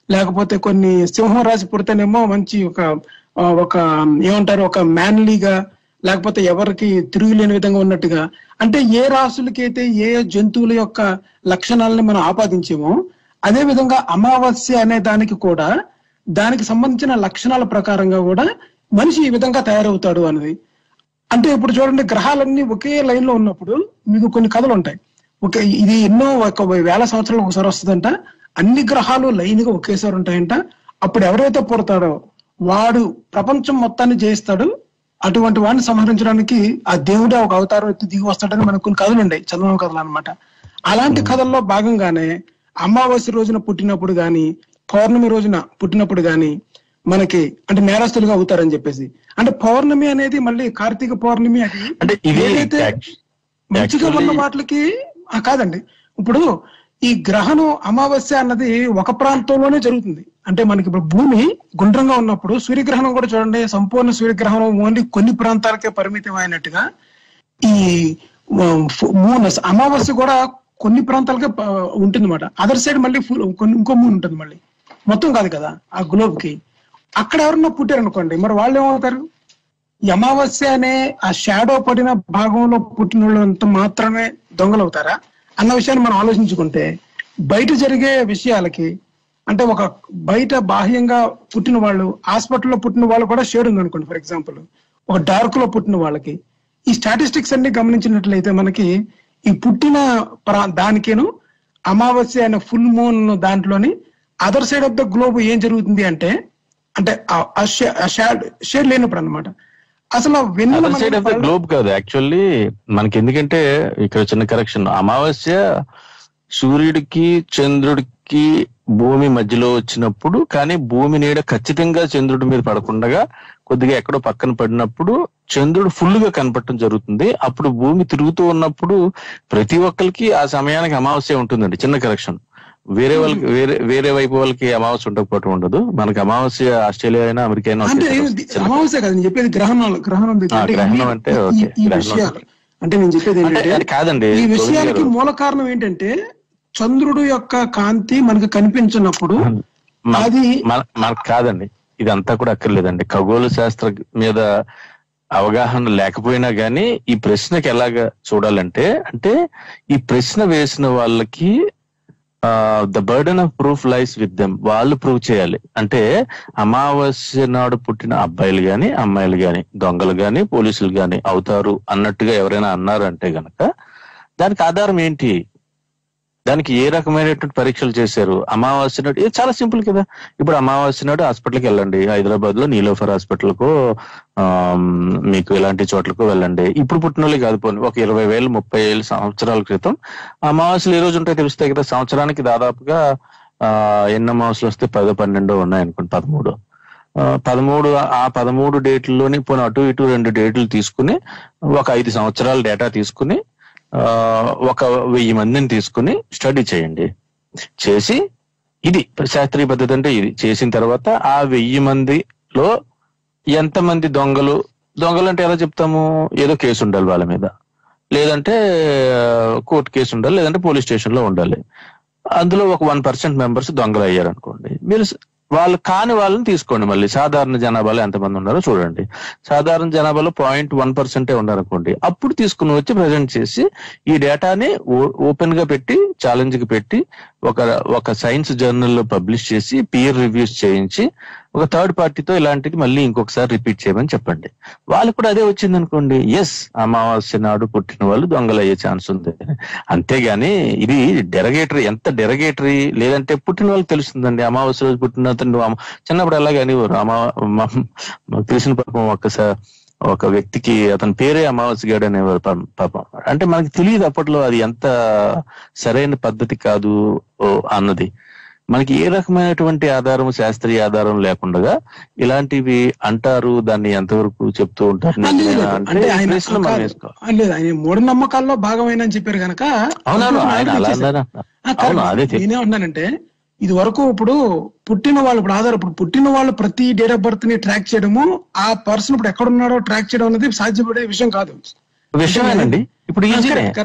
లేకపోతే కొన్ని సింహం రాశి పుడితేనేమో మంచి ఒక ఆ, ఒక ఏమంటారు ఒక మ్యాన్లీగా లేకపోతే ఎవరికి తిరుగులేని విధంగా ఉన్నట్టుగా అంటే ఏ రాసులకైతే ఏ జంతువుల యొక్క లక్షణాలని మనం ఆపాదించామో అదే విధంగా అమావాస్య అనే దానికి కూడా దానికి సంబంధించిన లక్షణాల ప్రకారంగా కూడా మనిషి ఈ విధంగా తయారవుతాడు అనేది అంటే ఇప్పుడు చూడండి గ్రహాలన్నీ ఒకే లైన్ లో ఉన్నప్పుడు మీకు కొన్ని కథలు ఉంటాయి ఒక ఇది ఎన్నో ఒక వేల సంవత్సరాలు ఒకసారి వస్తుందంట అన్ని గ్రహాలు లైన్ గా ఒకేసారి ఉంటాయంట అప్పుడు ఎవరైతే పుడతాడో వాడు ప్రపంచం మొత్తాన్ని జయిస్తాడు అటువంటి వాడిని సంహరించడానికి ఆ దేవుడే ఒక అవతారం ఎత్తి దిగి వస్తాడని మనకు కొన్ని కథలు ఉన్నాయి చందనం కథలు అన్నమాట అలాంటి కథల్లో భాగంగానే అమావాస్య రోజున పుట్టినప్పుడు గాని పౌర్ణమి రోజున పుట్టినప్పుడు గాని మనకి అంటే నేరస్తులుగా అవుతారని చెప్పేసి అంటే పౌర్ణమి అనేది మళ్ళీ కార్తీక పౌర్ణమి అది అంటే ఇది ఏదైతే యాక్చు- మంచిగా ఉన్న actually- వాటికి ఆ, కాదండి ఇప్పుడు ఈ గ్రహణం అమావాస్య అన్నది ఒక ప్రాంతంలోనే జరుగుతుంది అంటే మనకి ఇప్పుడు భూమి గుండ్రంగా ఉన్నప్పుడు సూర్యగ్రహణం కూడా చూడండి సంపూర్ణ సూర్యగ్రహణం ఓన్లీ కొన్ని ప్రాంతాలకే పరిమితం అయినట్టుగా ఈ మూన్ అమావాస్య కూడా కొన్ని ప్రాంతాలకే ఉంటుంది అనమాట అదర్ సైడ్ మళ్ళీ full- కొన్ని ఇంకో మూన్ ఉంటుంది మళ్ళీ మొత్తం కాదు కదా ఆ గ్లోబ్ కి అక్కడ ఎవరన్నా పుట్టారు అనుకోండి మరి వాళ్ళు ఏమవుతారు ఈ అమావాస్య అనే ఆ షాడో పడిన భాగంలో పుట్టిన వాళ్ళంత మాత్రమే దొంగలు అవుతారా అన్న విషయాన్ని మనం ఆలోచించుకుంటే బయట జరిగే విషయాలకి అంటే ఒక బయట బాహ్యంగా పుట్టిన వాళ్ళు హాస్పిటల్లో పుట్టిన వాళ్ళు కూడా షేడ్ ఉంది అనుకోండి ఫర్ ఎగ్జాంపుల్ ఒక డార్క్ లో పుట్టిన వాళ్ళకి ఈ స్టాటిస్టిక్స్ అన్ని గమనించినట్లయితే మనకి ఈ పుట్టిన ప్రా- దానికేను అమావాస్య అనే ఫుల్ మూన్ దాంట్లోని other side of the globe ఏం జరుగుతుంది అంటే అంటే ఆ షేడ్ షేడ్ లేనప్పుడు అన్నమాట అసలు ఆ వెన్నెల అదర్ సైడ్ ఆఫ్ ద మనకి గ్లోబ్ కాదు యాక్చువల్లీ మనకి ఎందుకంటే ఇక్కడ చిన్న కరెక్షన్ అమావాస్య సూర్యుడికి చంద్రుడికి భూమి మధ్యలో వచ్చినప్పుడు కానీ భూమి నీడ ఖచ్చితంగా చంద్రుడి మీద పడకుండా కొద్దిగా ఎక్కడో పక్కన పడినప్పుడు చంద్రుడు ఫుల్ గా కనపడటం జరుగుతుంది అప్పుడు భూమి తిరుగుతూ ఉన్నప్పుడు ప్రతి ఒక్కరికి ఆ సమయానికి అమావాస్య ఉంటుందండి చిన్న కరెక్షన్ వేరే వాళ్ళకి వేరే వేరే వైపు వాళ్ళకి అమావాస్య ఉండకపోవటం ఉండదు మనకి అమావాస్య ఆస్ట్రేలియా అయినా అమెరికా అయినా అంటే ఒకేసారి ఇది వస్తుంది. అమావాస్య కాదు నేను చెప్పేది గ్రహణాలు గ్రహణం దగ్గర. ఆ, అంటే గ్రహణం ఈ- అంటే ఈ- ఓకే, ఈ గ్రహణం. విషయాలు అంటే నేను చెప్పేది అంటే ఏంటంటే అది కాదండి ఈ గోవింద్ విషయాలకి గారు. మూల కారణం ఏంటంటే చంద్రుడు యొక్క కాంతి మనకు కనిపించినప్పుడు మన- అది మన- మనకు కాదండి ఇదంతా కూడా అక్కర్లేదండి ఖగోళ శాస్త్ర మీద అవగాహన లేకపోయినా గానీ ఈ ప్రశ్నకి ఎలాగా చూడాలంటే అంటే ఈ ప్రశ్న వేసిన వాళ్ళకి the burden of proof lies with them వాళ్ళు ప్రూవ్ చేయాలి అంటే అమావాస్య నాడు పుట్టిన అబ్బాయిలు గాని అమ్మాయిలు గాని దొంగలు గాని పోలీసులు గాని అవుతారు అన్నట్టుగా ఎవరైనా అన్నారంటే గనక దానికి ఆధారం ఏంటి దానికి ఏ రకమైనటువంటి పరీక్షలు చేశారు అమావాస్య నాడు ఇది చాలా సింపుల్ కదా ఇప్పుడు అమావాస్య నాడు హాస్పిటల్కి వెళ్ళండి హైదరాబాద్ లో నీలోఫర్ హాస్పిటల్ కు మీకు ఇలాంటి చోట్లకు వెళ్ళండి ఇప్పుడు పుట్టిన వాళ్ళు కాదు పోనీ ఒక ఇరవై వేలు ముప్పై ఏళ్ళు సంవత్సరాల క్రితం అమావాస్యలు ఏ రోజు ఉంటాయి తెలుస్తాయి కదా సంవత్సరానికి దాదాపుగా ఆ ఎన్ని అమావాస్యలు వస్తే పదో పన్నెండో ఉన్నాయి అనుకోండి పదమూడు ఆ, పదమూడు ఆ పదమూడు డేట్లలోని పోనీ అటు ఇటు రెండు డేట్లు తీసుకుని ఒక ఐదు సంవత్సరాల డేటా తీసుకుని ఆ, ఒక వెయ్యి మందిని తీసుకుని స్టడీ చేయండి చేసి ఇది శాస్త్రీయ పద్ధతి అంటే ఇది చేసిన తర్వాత ఆ వెయ్యి మందిలో ఎంతమంది దొంగలు దొంగలు అంటే ఎలా చెప్తాము ఏదో కేసు ఉండాలి వాళ్ళ మీద లేదంటే కోర్టు కేసు ఉండాలి లేదంటే పోలీస్ స్టేషన్ లో ఉండాలి అందులో ఒక వన్ పర్సెంట్ మెంబర్స్ దొంగలు అయ్యారు అనుకోండి మీరు స- వాళ్ళు కాని వాళ్ళని తీసుకోండి మళ్ళీ సాధారణ జనాభాలో ఎంతమంది ఉన్నారో చూడండి సాధారణ జనాభాలో పాయింట్ వన్ పర్సెంటే ఉన్నారనుకోండి అప్పుడు తీసుకుని వచ్చి ప్రజెంట్ చేసి ఈ డేటాని ఓపెన్ గా పెట్టి ఛాలెంజ్ కి పెట్టి ఒక ఒక సైన్స్ జర్నల్ లో పబ్లిష్ చేసి పియర్ రివ్యూస్ చేయించి ఒక థర్డ్ పార్టీతో ఇలాంటిది మళ్ళీ ఇంకొకసారి రిపీట్ చేయమని చెప్పండి వాళ్ళు కూడా అదే వచ్చింది అనుకోండి ఎస్ అమావాస్య నాడు పుట్టిన వాళ్ళు దొంగలు అయ్యే ఛాన్స్ ఉంది అంతేగాని ఇది డెరగేటరీ ఎంత డెరగేటరీ లేదంటే పుట్టిన వాళ్ళకి తెలుస్తుందండి అమావాస్య రోజు పుట్టిన అతను నువ్వు అమ- చిన్నప్పుడు ఎలాగే అనేవారు అమా మ- మాకు తెలిసిన పాపం ఒకసారి ఒక వ్యక్తికి అతని పేరే అమావాస్య గాడు అనేవారు పాపం పాపం. అంటే మనకి తెలియదు అప్పట్లో అది ఎంత సరైన పద్ధతి కాదు ఓ అన్నది మనకి ఏ రకమైనటువంటి ఆధారం శాస్త్రీయ ఆధారం లేకుండా ఇలాంటివి అంటారు దాన్ని ఎంతవరకు చెప్తూ ఉంటారు ఆ, లేదు, లేదు. అంటే అంటే ఆయన ప్రశ్నలు మనం కాదు. వేసుకోవాలి. ఆ, లేదు ఆయన మూఢనమ్మకాల్లో భాగమైన అని చెప్పారు కనుక అవునవును ఆయన అలా చేశారు. అన్నారు ఆ, అవును కరెక్ట్. అదే చెప్- నేనేమంటున్నానంటే ఇది వరకు ఇప్పుడు పుట్టిన వాళ్ళు ఇప్పుడు ఆధార్ ఇప్పుడు పుట్టిన వాళ్ళు ప్రతి డేట్ ఆఫ్ బర్త్ ని ట్రాక్ చేయడము ఆ పర్సన్ ఇప్పుడు ఎక్కడ ఉన్నాడో ట్రాక్ చేయడం అనేది సాధ్యపడే విషయం కాదు విషయమేనండి ఇప్పుడు ఈజీనే కరెక్ట్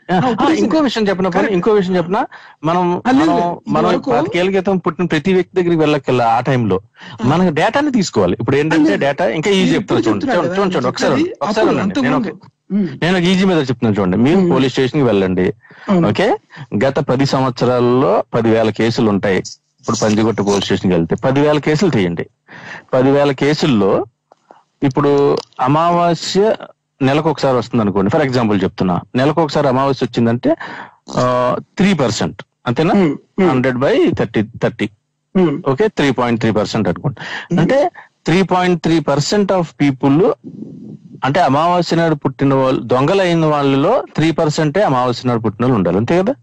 ఆ, ఆ, ఇప్పుడు ఇంకో విషయం చెప్పిన Correct. ఇంకో విషయం చెప్పిన మనం ఆ, లేదు, మనం లేదు. మనం ఇదివరకు- పాతికేళ్ల క్రితం పుట్టిన ప్రతి వ్యక్తి దగ్గరికి వెళ్ళక్కర్లా ఆ టైంలో మనకు డేటాని తీసుకోవాలి ఇప్పుడు ఏంటంటే లేదు. డేటా ఇంకా ఈజీ మీరు చెప్తున్నా ఇప్పుడు చూడండి చెప్తున్నారు చూడండి కదా, చూడండి చూడండి ఒకసారి చెప్పేది ఒకసారి అప్పుడు ఉండండి. నేను అంతకుముందు. ఒక- ఉమ్, నేను ఒక ఈజీ మీద చెప్తున్నాను చూడండి మీరు మ్మ్. పోలీస్ స్టేషన్ కి వెళ్ళండి అవును. ఓకే గత పది సంవత్సరాల్లో పదివేల కేసులు ఉంటాయి ఇప్పుడు పంజిగుట్ట పోలీస్ స్టేషన్కి వెళ్తే పదివేల కేసులు తీయండి పదివేల కేసుల్లో ఇప్పుడు అమావాస్య నెలకు ఒకసారి వస్తుంది అనుకోండి ఫర్ ఎగ్జాంపుల్ చెప్తున్నా నెలకు ఒకసారి అమావాస్య వచ్చిందంటే త్రీ పర్సెంట్ అంతేనా um, um, hundred by thirty thirty um, okay three point three percent అనుకోండి అంటే three point three percent of people అంటే అమావాస్య నాడు పుట్టిన వాళ్ళు దొంగలైన వాళ్ళలో త్రీ పర్సెంటే అమావాస్య నాడు పుట్టిన వాళ్ళు ఉండాలి అంతే కదా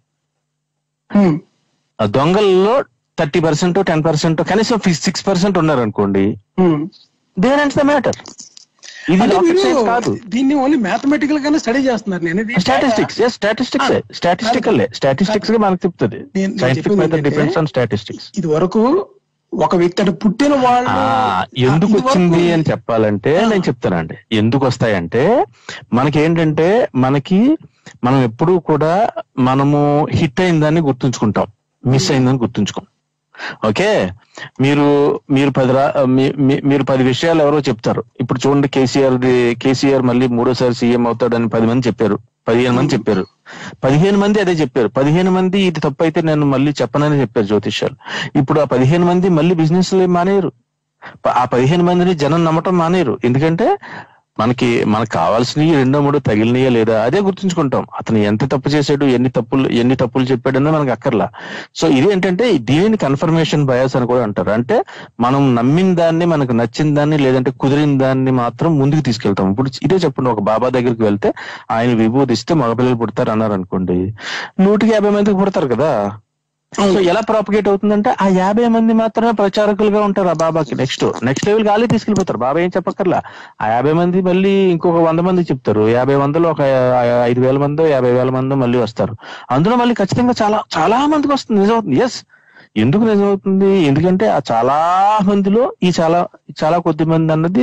ఉమ్, ఆ దొంగల్లో థర్టీ పర్సెంట్ టెన్ పర్సెంట్ కనీసం సిక్స్ పర్సెంట్ ఉన్నారు అనుకోండి um. There ends the matter ఇది అంటే రాకెట్ మీరు సైన్స్ కాదు దీన్ని ఓన్లీ మ్యాథమెటికల్ గానే స్టడీ చేస్తున్నారు నేను ఇది స్టాటిస్టిక్స్ స్టాటిస్టిక్స్ స్టాటిస్టికల్ స్టాటిస్టిక్స్ గా మనకు చెప్తుంది నేను- నేను సైంటిఫిక్ చెప్పింది మెథడ్ ఏంటంటే, డిపెండ్స్ ఆన్ స్టాటిస్టిక్స్ ఇది వరకు ఒక వ్యక్తి అంటే పుట్టిన వాళ్ళు ఆ, ఎందుకు ఇది వరకు- వచ్చింది అని చెప్పాలంటే ఆ. నేను చెప్తానండి ఎందుకు వస్తాయంటే మనకి ఏంటంటే మనకి మనం ఎప్పుడూ కూడా మనము హిట్ అయిందని గుర్తుంచుకుంటాం మిస్ అయిందని గుర్తుంచుకోం ఓకే మీరు మీరు పది రా మీ- మీ- మీరు పది విషయాలు ఎవరో చెప్తారు ఇప్పుడు చూడండి కేసీఆర్ కేసీఆర్ మళ్ళీ మూడోసారి సీఎం అవుతాడని పది మంది చెప్పారు పదిహేను మంది చెప్పారు పదిహేను మంది అదే చెప్పారు పదిహేను మంది ఇది తప్పు అయితే నేను మళ్ళీ చెప్పనని చెప్పారు జ్యోతిష్యాలు ఇప్పుడు ఆ పదిహేను మంది మళ్ళీ బిజినెస్ మానేరు ప- ఆ పదిహేను మందిని జనం నమ్మటం మానేరు ఎందుకంటే మనకి మనకు కావాల్సినవి రెండో మూడో తగిలినయా లేదా అదే గుర్తుంచుకుంటాం అతను ఎంత తప్పు చేశాడు ఎన్ని తప్పులు ఎన్ని తప్పులు చెప్పాడన్నది మనకు అక్కర్లా సో ఇది ఏంటంటే దీనిని కన్ఫర్మేషన్ బయాస్ అని కూడా అంటారు అంటే మనం నమ్మిన దాన్ని మనకు నచ్చిన దాన్ని లేదంటే కుదిరిన దాన్ని మాత్రం ముందుకు తీసుకెళ్తాం ఇప్పుడు ఇదే చెప్పండి ఒక బాబా దగ్గరికి వెళ్తే ఆయన విభూతిస్తే మగపిల్లలు పుడతారు అన్నారు అనుకోండి నూటికి యాభై మందికి పుడతారు కదా సో ఎలా ప్రాపగేట్ అవుతుందంటే ఆ యాభై మంది మాత్రమే ప్రచారకులుగా ఉంటారు ఆ బాబాకి నెక్స్ట్ నెక్స్ట్ లెవెల్ గాలి తీసుకెళ్లిపోతారు బాబా ఏం చెప్పక్కర్లా ఆ యాభై మంది మళ్ళీ ఇంకొక వంద మంది చెప్తారు యాభై వందలు ఒక ఐదు వేల మందో యాభై వేల మందో మళ్ళీ వస్తారు అందులో మళ్ళీ ఖచ్చితంగా చాలా చాలా మందికి వస్తుంది నిజమవుతుంది ఎస్ ఎందుకు నిజమవుతుంది ఎందుకంటే ఆ చాలా మందిలో ఈ చాలా చాలా కొద్ది మంది అన్నది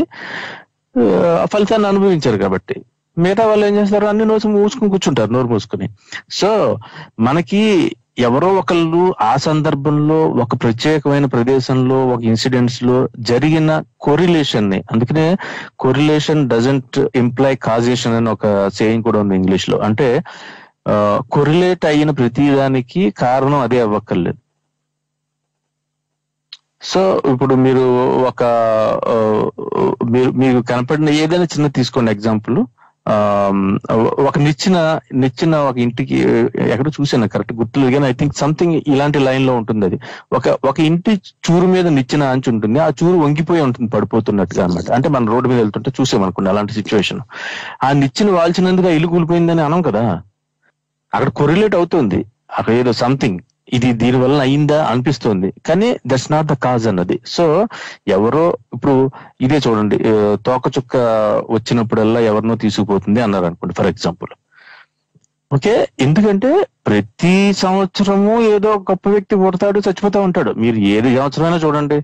ఆ, ఫలితాన్ని అనుభవించారు కాబట్టి మిగతా వాళ్ళు ఏం చేస్తారు అన్ని నోసు మూసుకుని కూర్చుంటారు నోరు మూసుకుని సో మనకి ఎవరో ఒకళ్ళు ఆ సందర్భంలో ఒక ప్రత్యేకమైన ప్రదేశంలో ఒక ఇన్సిడెంట్స్ లో జరిగిన కొరిలేషన్ ని అందుకనే కొరిలేషన్ డజంట్ ఇంప్లై కాజేషన్ అని ఒక సేయింగ్ కూడా ఉంది ఇంగ్లీష్ లో అంటే కొరిలేట్ అయిన ప్రతి దానికి కారణం అదే అవ్వక్కర్లేదు సో ఇప్పుడు మీరు ఒక ఆ, మీరు మీకు కనపడిన ఏదైనా చిన్న తీసుకోండి ఎగ్జాంపుల్ ఒక నిచ్చిన నిచ్చిన ఒక ఇంటికి ఎక్కడ చూసాను కరెక్ట్ గుర్తులేదు కానీ ఐ థింక్ సంథింగ్ ఇలాంటి లైన్ లో ఉంటుంది అది ఒక ఒక ఇంటి చూరు మీద నిచ్చిన అంచు ఉంటుంది ఆ చూరు వంగిపోయి ఉంటుంది పడిపోతున్నట్టుగా అన్నమాట అంటే మన రోడ్డు మీద వెళ్తుంటే చూసామనుకోండి అలాంటి సిచ్యువేషన్ ఆ నిచ్చిన వాల్చినందుకు ఆ ఇల్లు కూలిపోయిందని అనం కదా అక్కడ కొరిలేట్ అవుతుంది అక్కడ ఏదో సంథింగ్ ఇది దీని వలన అయిందా అనిపిస్తుంది కానీ దట్స్ నాట్ ద కాజ్ అన్నది సో ఎవరో ఇప్పుడు ఇదే చూడండి ఆ, తోక చుక్క వచ్చినప్పుడల్లా ఎవరినో తీసుకుపోతుంది అన్నారు అనుకోండి ఫర్ ఎగ్జాంపుల్ ఓకే ఎందుకంటే ప్రతి సంవత్సరము ఏదో ఒక గొప్ప వ్యక్తి పుడతాడు చచ్చిపోతా ఉంటాడు మీరు ఏది సంవత్సరమైనా చూడండి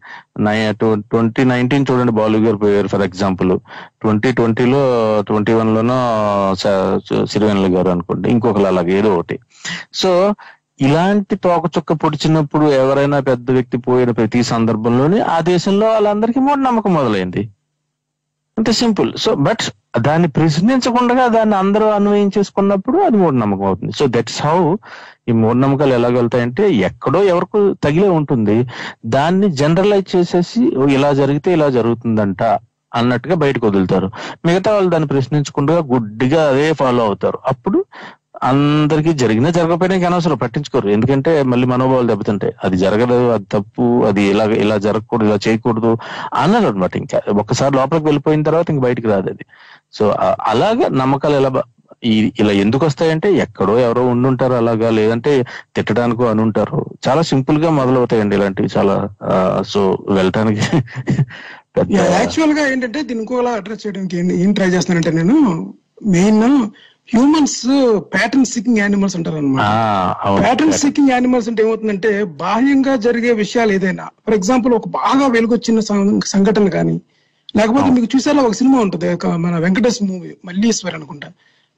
ట్వంటీ నైన్టీన్ చూడండి బాలు గారు పోయారు ఫర్ ఎగ్జాంపుల్ ట్వంటీ ట్వంటీలో ట్వంటీ వన్ లోనో సిరివెన్నెల గారు అనుకోండి ఇంకొకరు అలాగే ఏదో ఒకటి సో ఇలాంటి తోక చుక్క పొడిచినప్పుడు ఎవరైనా పెద్ద వ్యక్తి పోయిన ప్రతి సందర్భంలోనే ఆ దేశంలో వాళ్ళందరికీ మూఢనమ్మకం మొదలైంది అంతే సింపుల్ సో బట్ దాన్ని ప్రశ్నించకుండా దాన్ని అందరూ అన్వయించేసుకున్నప్పుడు అది మూఢనమ్మకం అవుతుంది సో దట్స్ హౌ ఈ మూఢనమ్మకాలు ఎలా వెళ్తాయంటే ఎక్కడో ఎవరికో తగిలే ఉంటుంది దాన్ని జనరలైజ్ చేసేసి "ఓ, ఇలా జరిగితే ఇలా జరుగుతుందంట అన్నట్టుగా బయటకు వదులుతారు మిగతా వాళ్ళు దాన్ని ప్రశ్నించకుండా గుడ్డిగా అదే ఫాలో అవుతారు అప్పుడు అందరికీ జరిగినా జరగకపోయినా ఇంకా అనవసరం పట్టించుకోరు ఎందుకంటే మళ్ళీ మనోభావాలు దెబ్బతింటాయి అది జరగదు అది తప్పు అది ఇలా ఇలా జరగకూడదు ఇలా చేయకూడదు అన్నారు అనమాట ఇంకా ఒక్కసారి లోపలికి వెళ్ళిపోయిన తర్వాత ఇంక బయటికి రాదు అది సో ఆ- అలాగా నమ్మకాలు ఎలా బ- ఈ- ఇలా ఎందుకు వస్తాయంటే ఎక్కడో ఎవరో ఉండుంటారు అలాగా లేదంటే తిట్టడానికో అని ఉంటారు చాలా సింపుల్ గా మొదలవుతాయండి ఇలాంటివి చాలా సో వెళ్ళటానికి పెద్ద యాక్చువల్ గా ఏంటంటే దీన్ని ఇంకోలా అడ్రస్ చేయడానికి ఏం- ఏం ట్రై చేస్తున్నానంటే నేను main humans pattern seeking animals అంటారు ఆ, అనమాట అవును ప్యాటర్న్ సీకింగ్ యానిమల్స్ అంటే ఏమవుతుందంటే బాహ్యంగా జరిగే విషయాలు ఏదైనా ఫర్ ఎగ్జాంపుల్ ఒక బాగా వెలుగొచ్చిన సం- సంఘటన కానీ లేకపోతే మీకు చూసారా ఒక సినిమా ఉంటుంది ఒక మన వెంకటేష్ మూవీ మల్లీశ్వర్ అనుకుంటా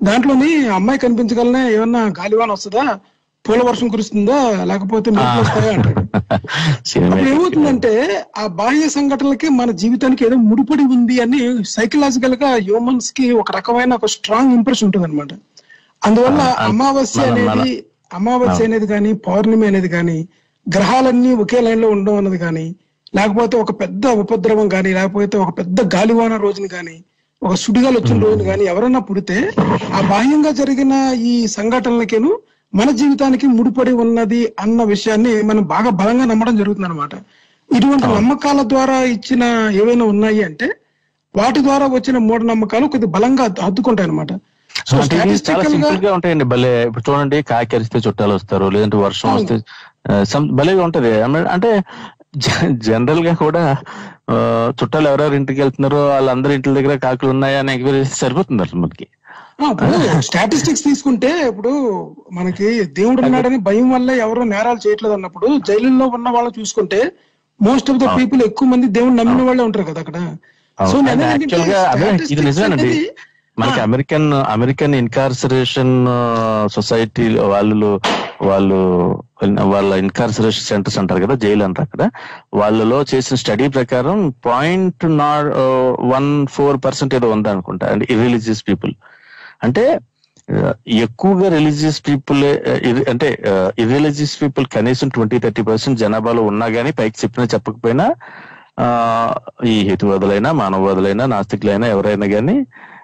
దాంట్లోని అమ్మాయి కనిపించగలనే ఏమన్నా గాలివాన వస్తుందా పూల వర్షం కురుస్తుందా లేకపోతే మెరుపులు వస్తాయా అంటాడు సినిమా అప్పుడు ఏమవుతుందంటే ఆ బాహ్య సంఘటనలకి మన జీవితానికి ఏదో ముడిపడి ఉంది అని సైకలాజికల్ గా హ్యూమన్స్ కి ఒక రకమైన ఒక స్ట్రాంగ్ ఇంప్రెషన్ ఉంటుంది అనమాట అందువల్ల ఆ, ఆ, అమావాస్య మన- మన- అనేది అమావాస్య అనేది కానీ పౌర్ణమి అనేది కానీ గ్రహాలన్నీ ఒకే లైన్ లో ఉండడం అన్నది కానీ లేకపోతే ఒక పెద్ద ఉపద్రవం కానీ లేకపోతే ఒక పెద్ద గాలివాన రోజుని కానీ ఒక సుడిగాలు వచ్చిన రోజుని కానీ ఎవరైనా పుడితే ఆ బాహ్యంగా జరిగిన ఈ సంఘటనలకేను మన జీవితానికి ముడిపడి ఉన్నది అన్న విషయాన్ని మనం బాగా బలంగా నమ్మడం జరుగుతుంది అనమాట ఇటువంటి నమ్మకాల ద్వారా ఇచ్చిన ఏవైనా ఉన్నాయి అంటే వాటి ద్వారా వచ్చిన మూఢనమ్మకాలు కొద్ది బలంగా హద్దుకుంటాయి అనమాట సో అంటే ఇవి చాలా స్టాటిస్టికల్ గా సింపుల్ గా ఉంటాయండి భలే ఇప్పుడు చూడండి కాకి అరిస్తే చుట్టాలు వస్తారు లేదంటే వర్షం అవును. వస్తే ఆ, some- భలేగా ఉంటది అమ- అంటే జనరల్ గా కూడా ఆ, చుట్టాలు ఎవరెవరు ఇంటికి వెళ్తున్నారో వాళ్ళందరి ఇంటి దగ్గర కాకులు ఉన్నాయా అని ఎంక్వైరీ చేస్తే సరిపోతుంది అసలు మనకి ఆ, ఇప్పుడు స్టాటిస్టిక్స్ తీసుకుంటే ఇప్పుడు మనకి దేవుడు ఉన్నాడని భయం వల్ల ఎవరో నేరాలు చేయట్లేదు అన్నప్పుడు జైలులో ఉన్న వాళ్ళు చూసుకుంటే మోస్ట్ ఆఫ్ ద పీపుల్ ఎక్కువ మంది దేవుడు నమ్మిన వాళ్ళే ఉంటారు కదా అక్కడ సో అవును. నేను అంటే ఏంటంటే actual గా అదే ఇది statistics నిజమేనండి అనేది, మనకి అమెరికన్ అమెరికన్ ఇన్కార్సరేషన్ సొసైటీ వాళ్ళు వాళ్ళు వాళ్ళ ఇన్కార్సరేషన్ సెంటర్స్ అంటారు కదా జైలు అంటారు అక్కడ వాళ్ళలో చేసిన స్టడీ ప్రకారం point nought one four percent ఏదో ఉంది అనుకుంటా అండ్ ఇర్రిలీజియస్ పీపుల్ అంటే ఆ, ఎక్కువగా రిలీజియస్ పీపుల్ అంటే ఇర్రిలీజియస్ పీపుల్ కనీసం ట్వంటీ థర్టీ పర్సెంట్ జనాభాలో ఉన్నా గానీ పైకి చెప్పినా చెప్పకపోయినా ఆ ఈ హేతువాదులైనా మానవవాదులైనా నాస్తికులైనా ఎవరైనా కానీ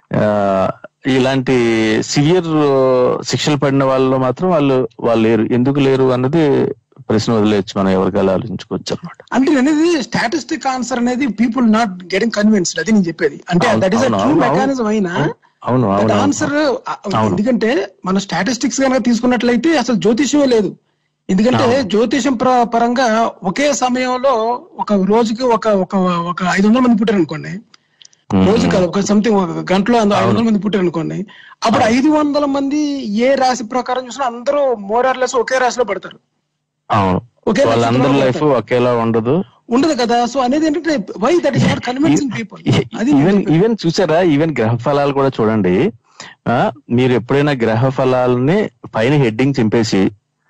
ఇలాంటి సివియర్ శిక్షలు పడిన వాళ్ళలో మాత్రం వాళ్ళు వాళ్ళు లేరు ఎందుకు లేరు అన్నది ప్రశ్న వదిలేయచ్చు మనం ఎవరికైనా ఆలోచించుకోవచ్చు అనమాట అంటే నేను అనేది స్టాటిస్టిక్ ఆన్సర్ అనేది పీపుల్ నాట్ గెటింగ్ కన్విన్స్డ్ అది నేను చెప్పేది అంటే అవును, దట్ ఈస్ అవును, ట్రూ అవును, మెకానిజం అయినా అవును అవును ఆన్సర్ అవును. ఎందుకంటే మన స్టాటిస్టిక్స్ కనుక తీసుకున్నట్లయితే అసలు జ్యోతిష్యమే లేదు ఎందుకంటే జ్యోతిషం ప్ర- పరంగా ఒకే సమయంలో ఒక రోజుకి ఒక ఒక ఒక ఐదు వందల మంది పుట్టారు అనుకోండి ఉమ్, రోజు కాదు ఒక సంథింగ్ ఒక గంటలో అందు ఐదు వందల మంది పుట్టారు అనుకోండి అప్పుడు ఐదు వందల మంది ఏ రాశి ప్రకారం చూసినా అందరూ మోరార్లెస్ ఒకే రాశిలో పడతారు అవును ఒకే వాళ్ళందరి నక్షత్రంలో లైఫ్ ఒకేలా ఉండదు ఉండదు కదా సో అనేది ఏంటంటే why that is not convincing people అది నేను ఈవెన్ చెప్పేది. ఈవెన్ చూసారా ఈవెన్ గ్రహ ఫలాలు కూడా చూడండి ఆ మీరు ఎప్పుడైనా గ్రహ ఫలాలని పైన హెడ్డింగ్ చింపేసి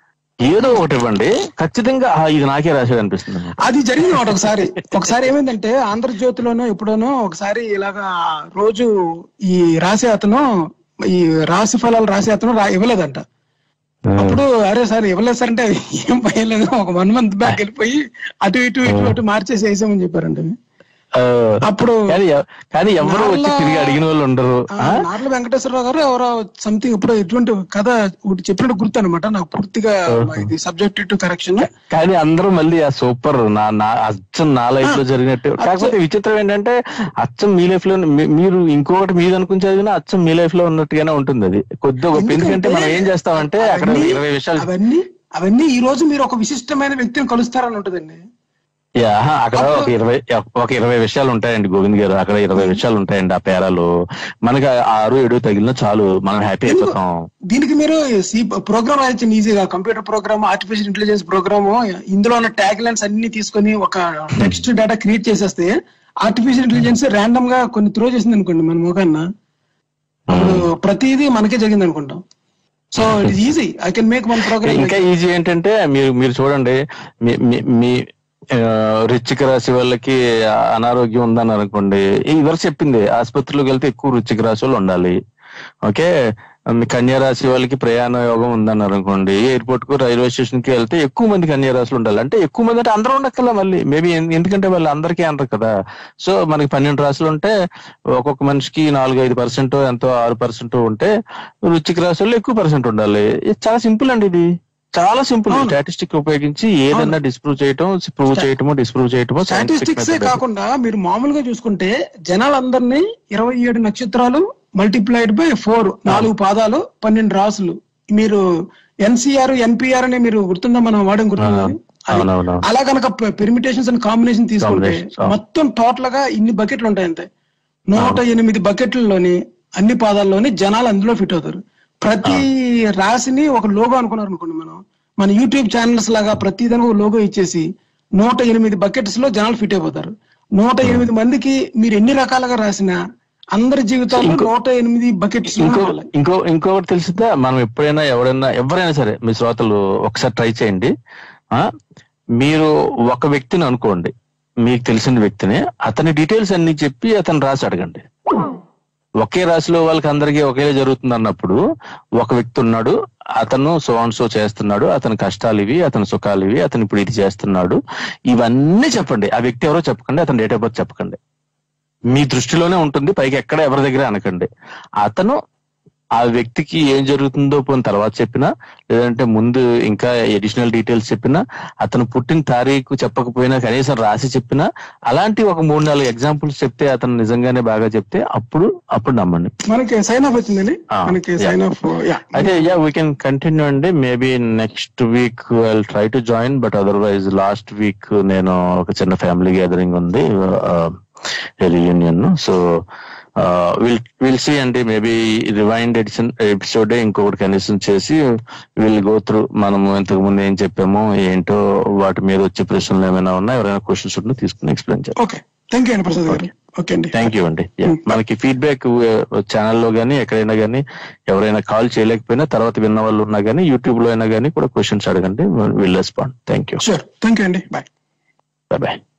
ఏదో ఒకటి ఇవ్వండి ఖచ్చితంగా "ఆ, ఇది నాకే రాశాడు అనిపిస్తుంది అన్నమాట. అది జరిగింది ఒకటి ఒకసారి ఒకసారి ఏమైందంటే ఆంధ్రజ్యోతిలోనో ఎప్పుడోనో ఒకసారి ఇలాగా రోజు ఈ రాసే అతను ఈ రాశి ఫలాలు రాసే అతను రా- ఇవ్వలేదంట అప్పుడు అరే సార్ ఇవ్వలేదు సార్ అంటే ఏం భయలేదు ఒక వన్ మంత్ బ్యాక్ వెళ్ళిపోయి అటు ఇటు ఇటు అటు మార్చేసి వేసామని చెప్పారంట ఆ, అప్పుడు కానీ ఎవ- కానీ ఎవరు వచ్చి నార్ల- తిరిగి అడిగిన వాళ్ళు ఉండరు ఆ, నార్ల వెంకటేశ్వరరావు గారు ఎవరో సంథింగ్ ఇప్పుడు ఇటువంటి కథ ఒకటి చెప్పినట్టు గుర్తు అనమాట నాకు పూర్తిగా ఇది సబ్జెక్ట్ టు కరెక్షన్ కానీ అందరూ మళ్ళీ ఆ సూపర్ నా నా అచ్చం నా లైఫ్ లో జరిగినట్టు కాకపోతే విచిత్రం ఏంటంటే అచ్చం మీ లైఫ్ లో మీ- మీరు ఇంకొకటి మీరు అనుకుని చదివినా అచ్చం మీ లైఫ్ లో ఉన్నట్టుగానే ఉంటుంది అది కొద్దిగా గొప్ప ఎందుకంటే మనం ఏం చేస్తామంటే అక్కడ అవన్నీ- ఇరవై విషయాలు అవన్నీ అవన్నీ ఈ రోజు మీరు ఒక విశిష్టమైన వ్యక్తిని కలుస్తారని ఉంటదండి యా, అక్కడ ఒక ఇరవై ఒక ఇరవై విషయాలు ఉంటాయండి గోవింద్ గారు అక్కడ ఇరవై విషయాలు ఉంటాయండి ఆ పేరాలు మనకి ఆ ఆరు ఏడు తగిలినా చాలు మనం హ్యాపీ అయిపోతాం దీనికి మీరు సి ప్రోగ్రామ్ రాయొచ్చు ఈజీగా computer program artificial intelligence program ఇందులో ఉన్న ట్యాగ్ లైన్స్ అన్ని తీసుకొని ఒక టెక్స్ట్ డేటా క్రియేట్ చేసేస్తే ఆర్టిఫిషియల్ ఇంటెలిజెన్స్ ర్యాండమ్ గా కొన్ని త్రో చేసింది అనుకోండి మన మొగన్న అప్పుడు ప్రతిదీ మనకే జరిగింది అనుకుంటాం so it is easy I can make one program ఇంకా ఈజీ ఏంటంటే మీరు మీరు చూడండి మీ- మీ- మీ రుచిక రాశి వాళ్ళకి అనారోగ్యం ఉందని అనుకోండి ఇవరు చెప్పింది ఆసుపత్రిలోకి వెళ్తే ఎక్కువ రుచిక రాశి వాళ్ళు ఉండాలి ఓకే మీ కన్యా రాశి వాళ్ళకి ప్రయాణ యోగం ఉందని అనుకోండి ఎయిర్పోర్ట్ కు రైల్వే స్టేషన్ కి వెళ్తే ఎక్కువ మంది కన్యా రాశులు ఉండాలి అంటే ఎక్కువ మంది అంటే అందరూ ఉండక్కర్లా మళ్ళీ మేబీ ఎందుకంటే వాళ్ళు అందరికీ అనరు కదా సో మనకి పన్నెండు రాశులు ఉంటే ఒక్కొక్క మనిషికి నాలుగు ఐదు పర్సెంట్ ఎంతో ఆరు పర్సెంట్ ఉంటే రుచిక రాశుల్లో ఎక్కువ పర్సెంట్ ఉండాలి ఇది చాలా సింపుల్ అండి ఇది చాలా సింపుల్ అవును. స్టాటిస్టిక్ ఉపయోగించి ఏదన్నా డిస్ప్రూవ్ చేయటం ప్రూవ్ చేయటమో డిస్ప్రూవ్ చేయటమో స్టాటిస్టిక్స్ కాకుండా మీరు మామూలుగా చూసుకుంటే జనాలందరినీ ఇరవై ఏడు నక్షత్రాలు మల్టిప్లైడ్ బై ఫోర్ నాలుగు పాదాలు పన్నెండు రాసులు మీరు ఎన్సీఆర్ ఎన్పిఆర్ అనే మీరు గుర్తుందా మనం వాడడం గుర్తుందా అది? అవునవును అలా కనుక పెర్మిటేషన్స్ అండ్ కాంబినేషన్ తీసుకుంటే Combinations, అవును. మొత్తం టోటల్ గా ఇన్ని బకెట్లు ఉంటాయి అంతే నూట ఎనిమిది బకెట్లలోని అన్ని పాదాల్లోని జనాలు అందులో ఫిట్ అవుతారు ప్రతి రాశిని ఒక లోగో అనుకున్నారు అనుకోండి మనం మన యూట్యూబ్ ఛానల్స్ లాగా ప్రతి దానికి ఒక లోగో ఇచ్చేసి నూట ఎనిమిది బకెట్స్ లో జనాలు ఫిట్ అయిపోతారు నూట ఎనిమిది మందికి మీరు ఎన్ని రకాలుగా రాసినా అందరి జీవితాల్లో ఇంకో- నూట ఎనిమిది బకెట్స్ ఇంకో ఇంకో ఇంకొకటి తెలిసిందా మనం ఎప్పుడైనా ఎవరైనా ఎవరైనా సరే మీ శ్రోతలు ఒకసారి ట్రై చేయండి ఆ మీరు ఒక వ్యక్తిని అనుకోండి మీకు తెలిసిన వ్యక్తిని అతని డీటెయిల్స్ అన్ని చెప్పి అతను రాసి అడగండి ఒకే రాశిలో వాళ్ళకి అందరికీ ఒకేలా జరుగుతుంది అన్నప్పుడు ఒక వ్యక్తి ఉన్నాడు అతను సో అండ్ సో చేస్తున్నాడు అతని కష్టాలు ఇవి అతని సుఖాలు ఇవి అతను ఇప్పుడు ఇది చేస్తున్నాడు ఇవన్నీ చెప్పండి ఆ వ్యక్తి ఎవరో చెప్పకండి అతని డేట్ ఆఫ్ బర్త్ చెప్పకండి మీ దృష్టిలోనే ఉంటుంది పైకి ఎక్కడ ఎవరి దగ్గర అనకండి అతను ఆ వ్యక్తికి ఏం జరుగుతుందో పోయిన తర్వాత చెప్పినా లేదంటే ముందు ఇంకా అడిషనల్ డీటెయిల్స్ చెప్పినా అతను పుట్టిన తారీఖు చెప్పకపోయినా కనీసం రాసి చెప్పినా అలాంటి ఒక మూడు నాలుగు ఎగ్జాంపుల్స్ చెప్తే అతను నిజంగానే బాగా చెప్తే అప్పుడు అప్పుడు నమ్మండి మనకి సైన్ ఆఫ్ వచ్చిందండి Ah, మనకి yeah. సైన్ ఆఫ్ యా అయితే యా వీ కెన్ కంటిన్యూ అండి maybe next week I try to join but otherwise last week నేను ఒక చిన్న ఫ్యామిలీ గ్యాదరింగ్ ఉంది reunion so will will see అండి మేబీ రివైండ్ ఎడిషన్ ఎపిసోడ్ ఇంకొకటి కనీసం చేసి విల్ గో త్రూ మనం ఇంతకు ముందు ఏం చెప్పామో ఏంటో వాటి మీద వచ్చే ప్రశ్నలు ఏమైనా ఉన్నా ఎవరైనా క్వశ్చన్స్ ఉంటే తీసుకుని ఎక్స్ప్లెయిన్ చేస్తాం ఓకే థ్యాంక్ యూ అండి ప్రసాద్ గారు ఓకే అండి థ్యాంక్ యూ అండి Yeah. మనకి ఫీడ్బ్యాక్ ఛానల్లో గానీ ఎక్కడైనా గానీ ఎవరైనా కాల్ చేయలేకపోయినా తర్వాత విన్న వాళ్ళు ఉన్నా గానీ యూట్యూబ్ లో అయినా గానీ కూడా క్వశ్చన్స్ అడగండి will respond thank you sure thank you అండి బాయ్ బాయ్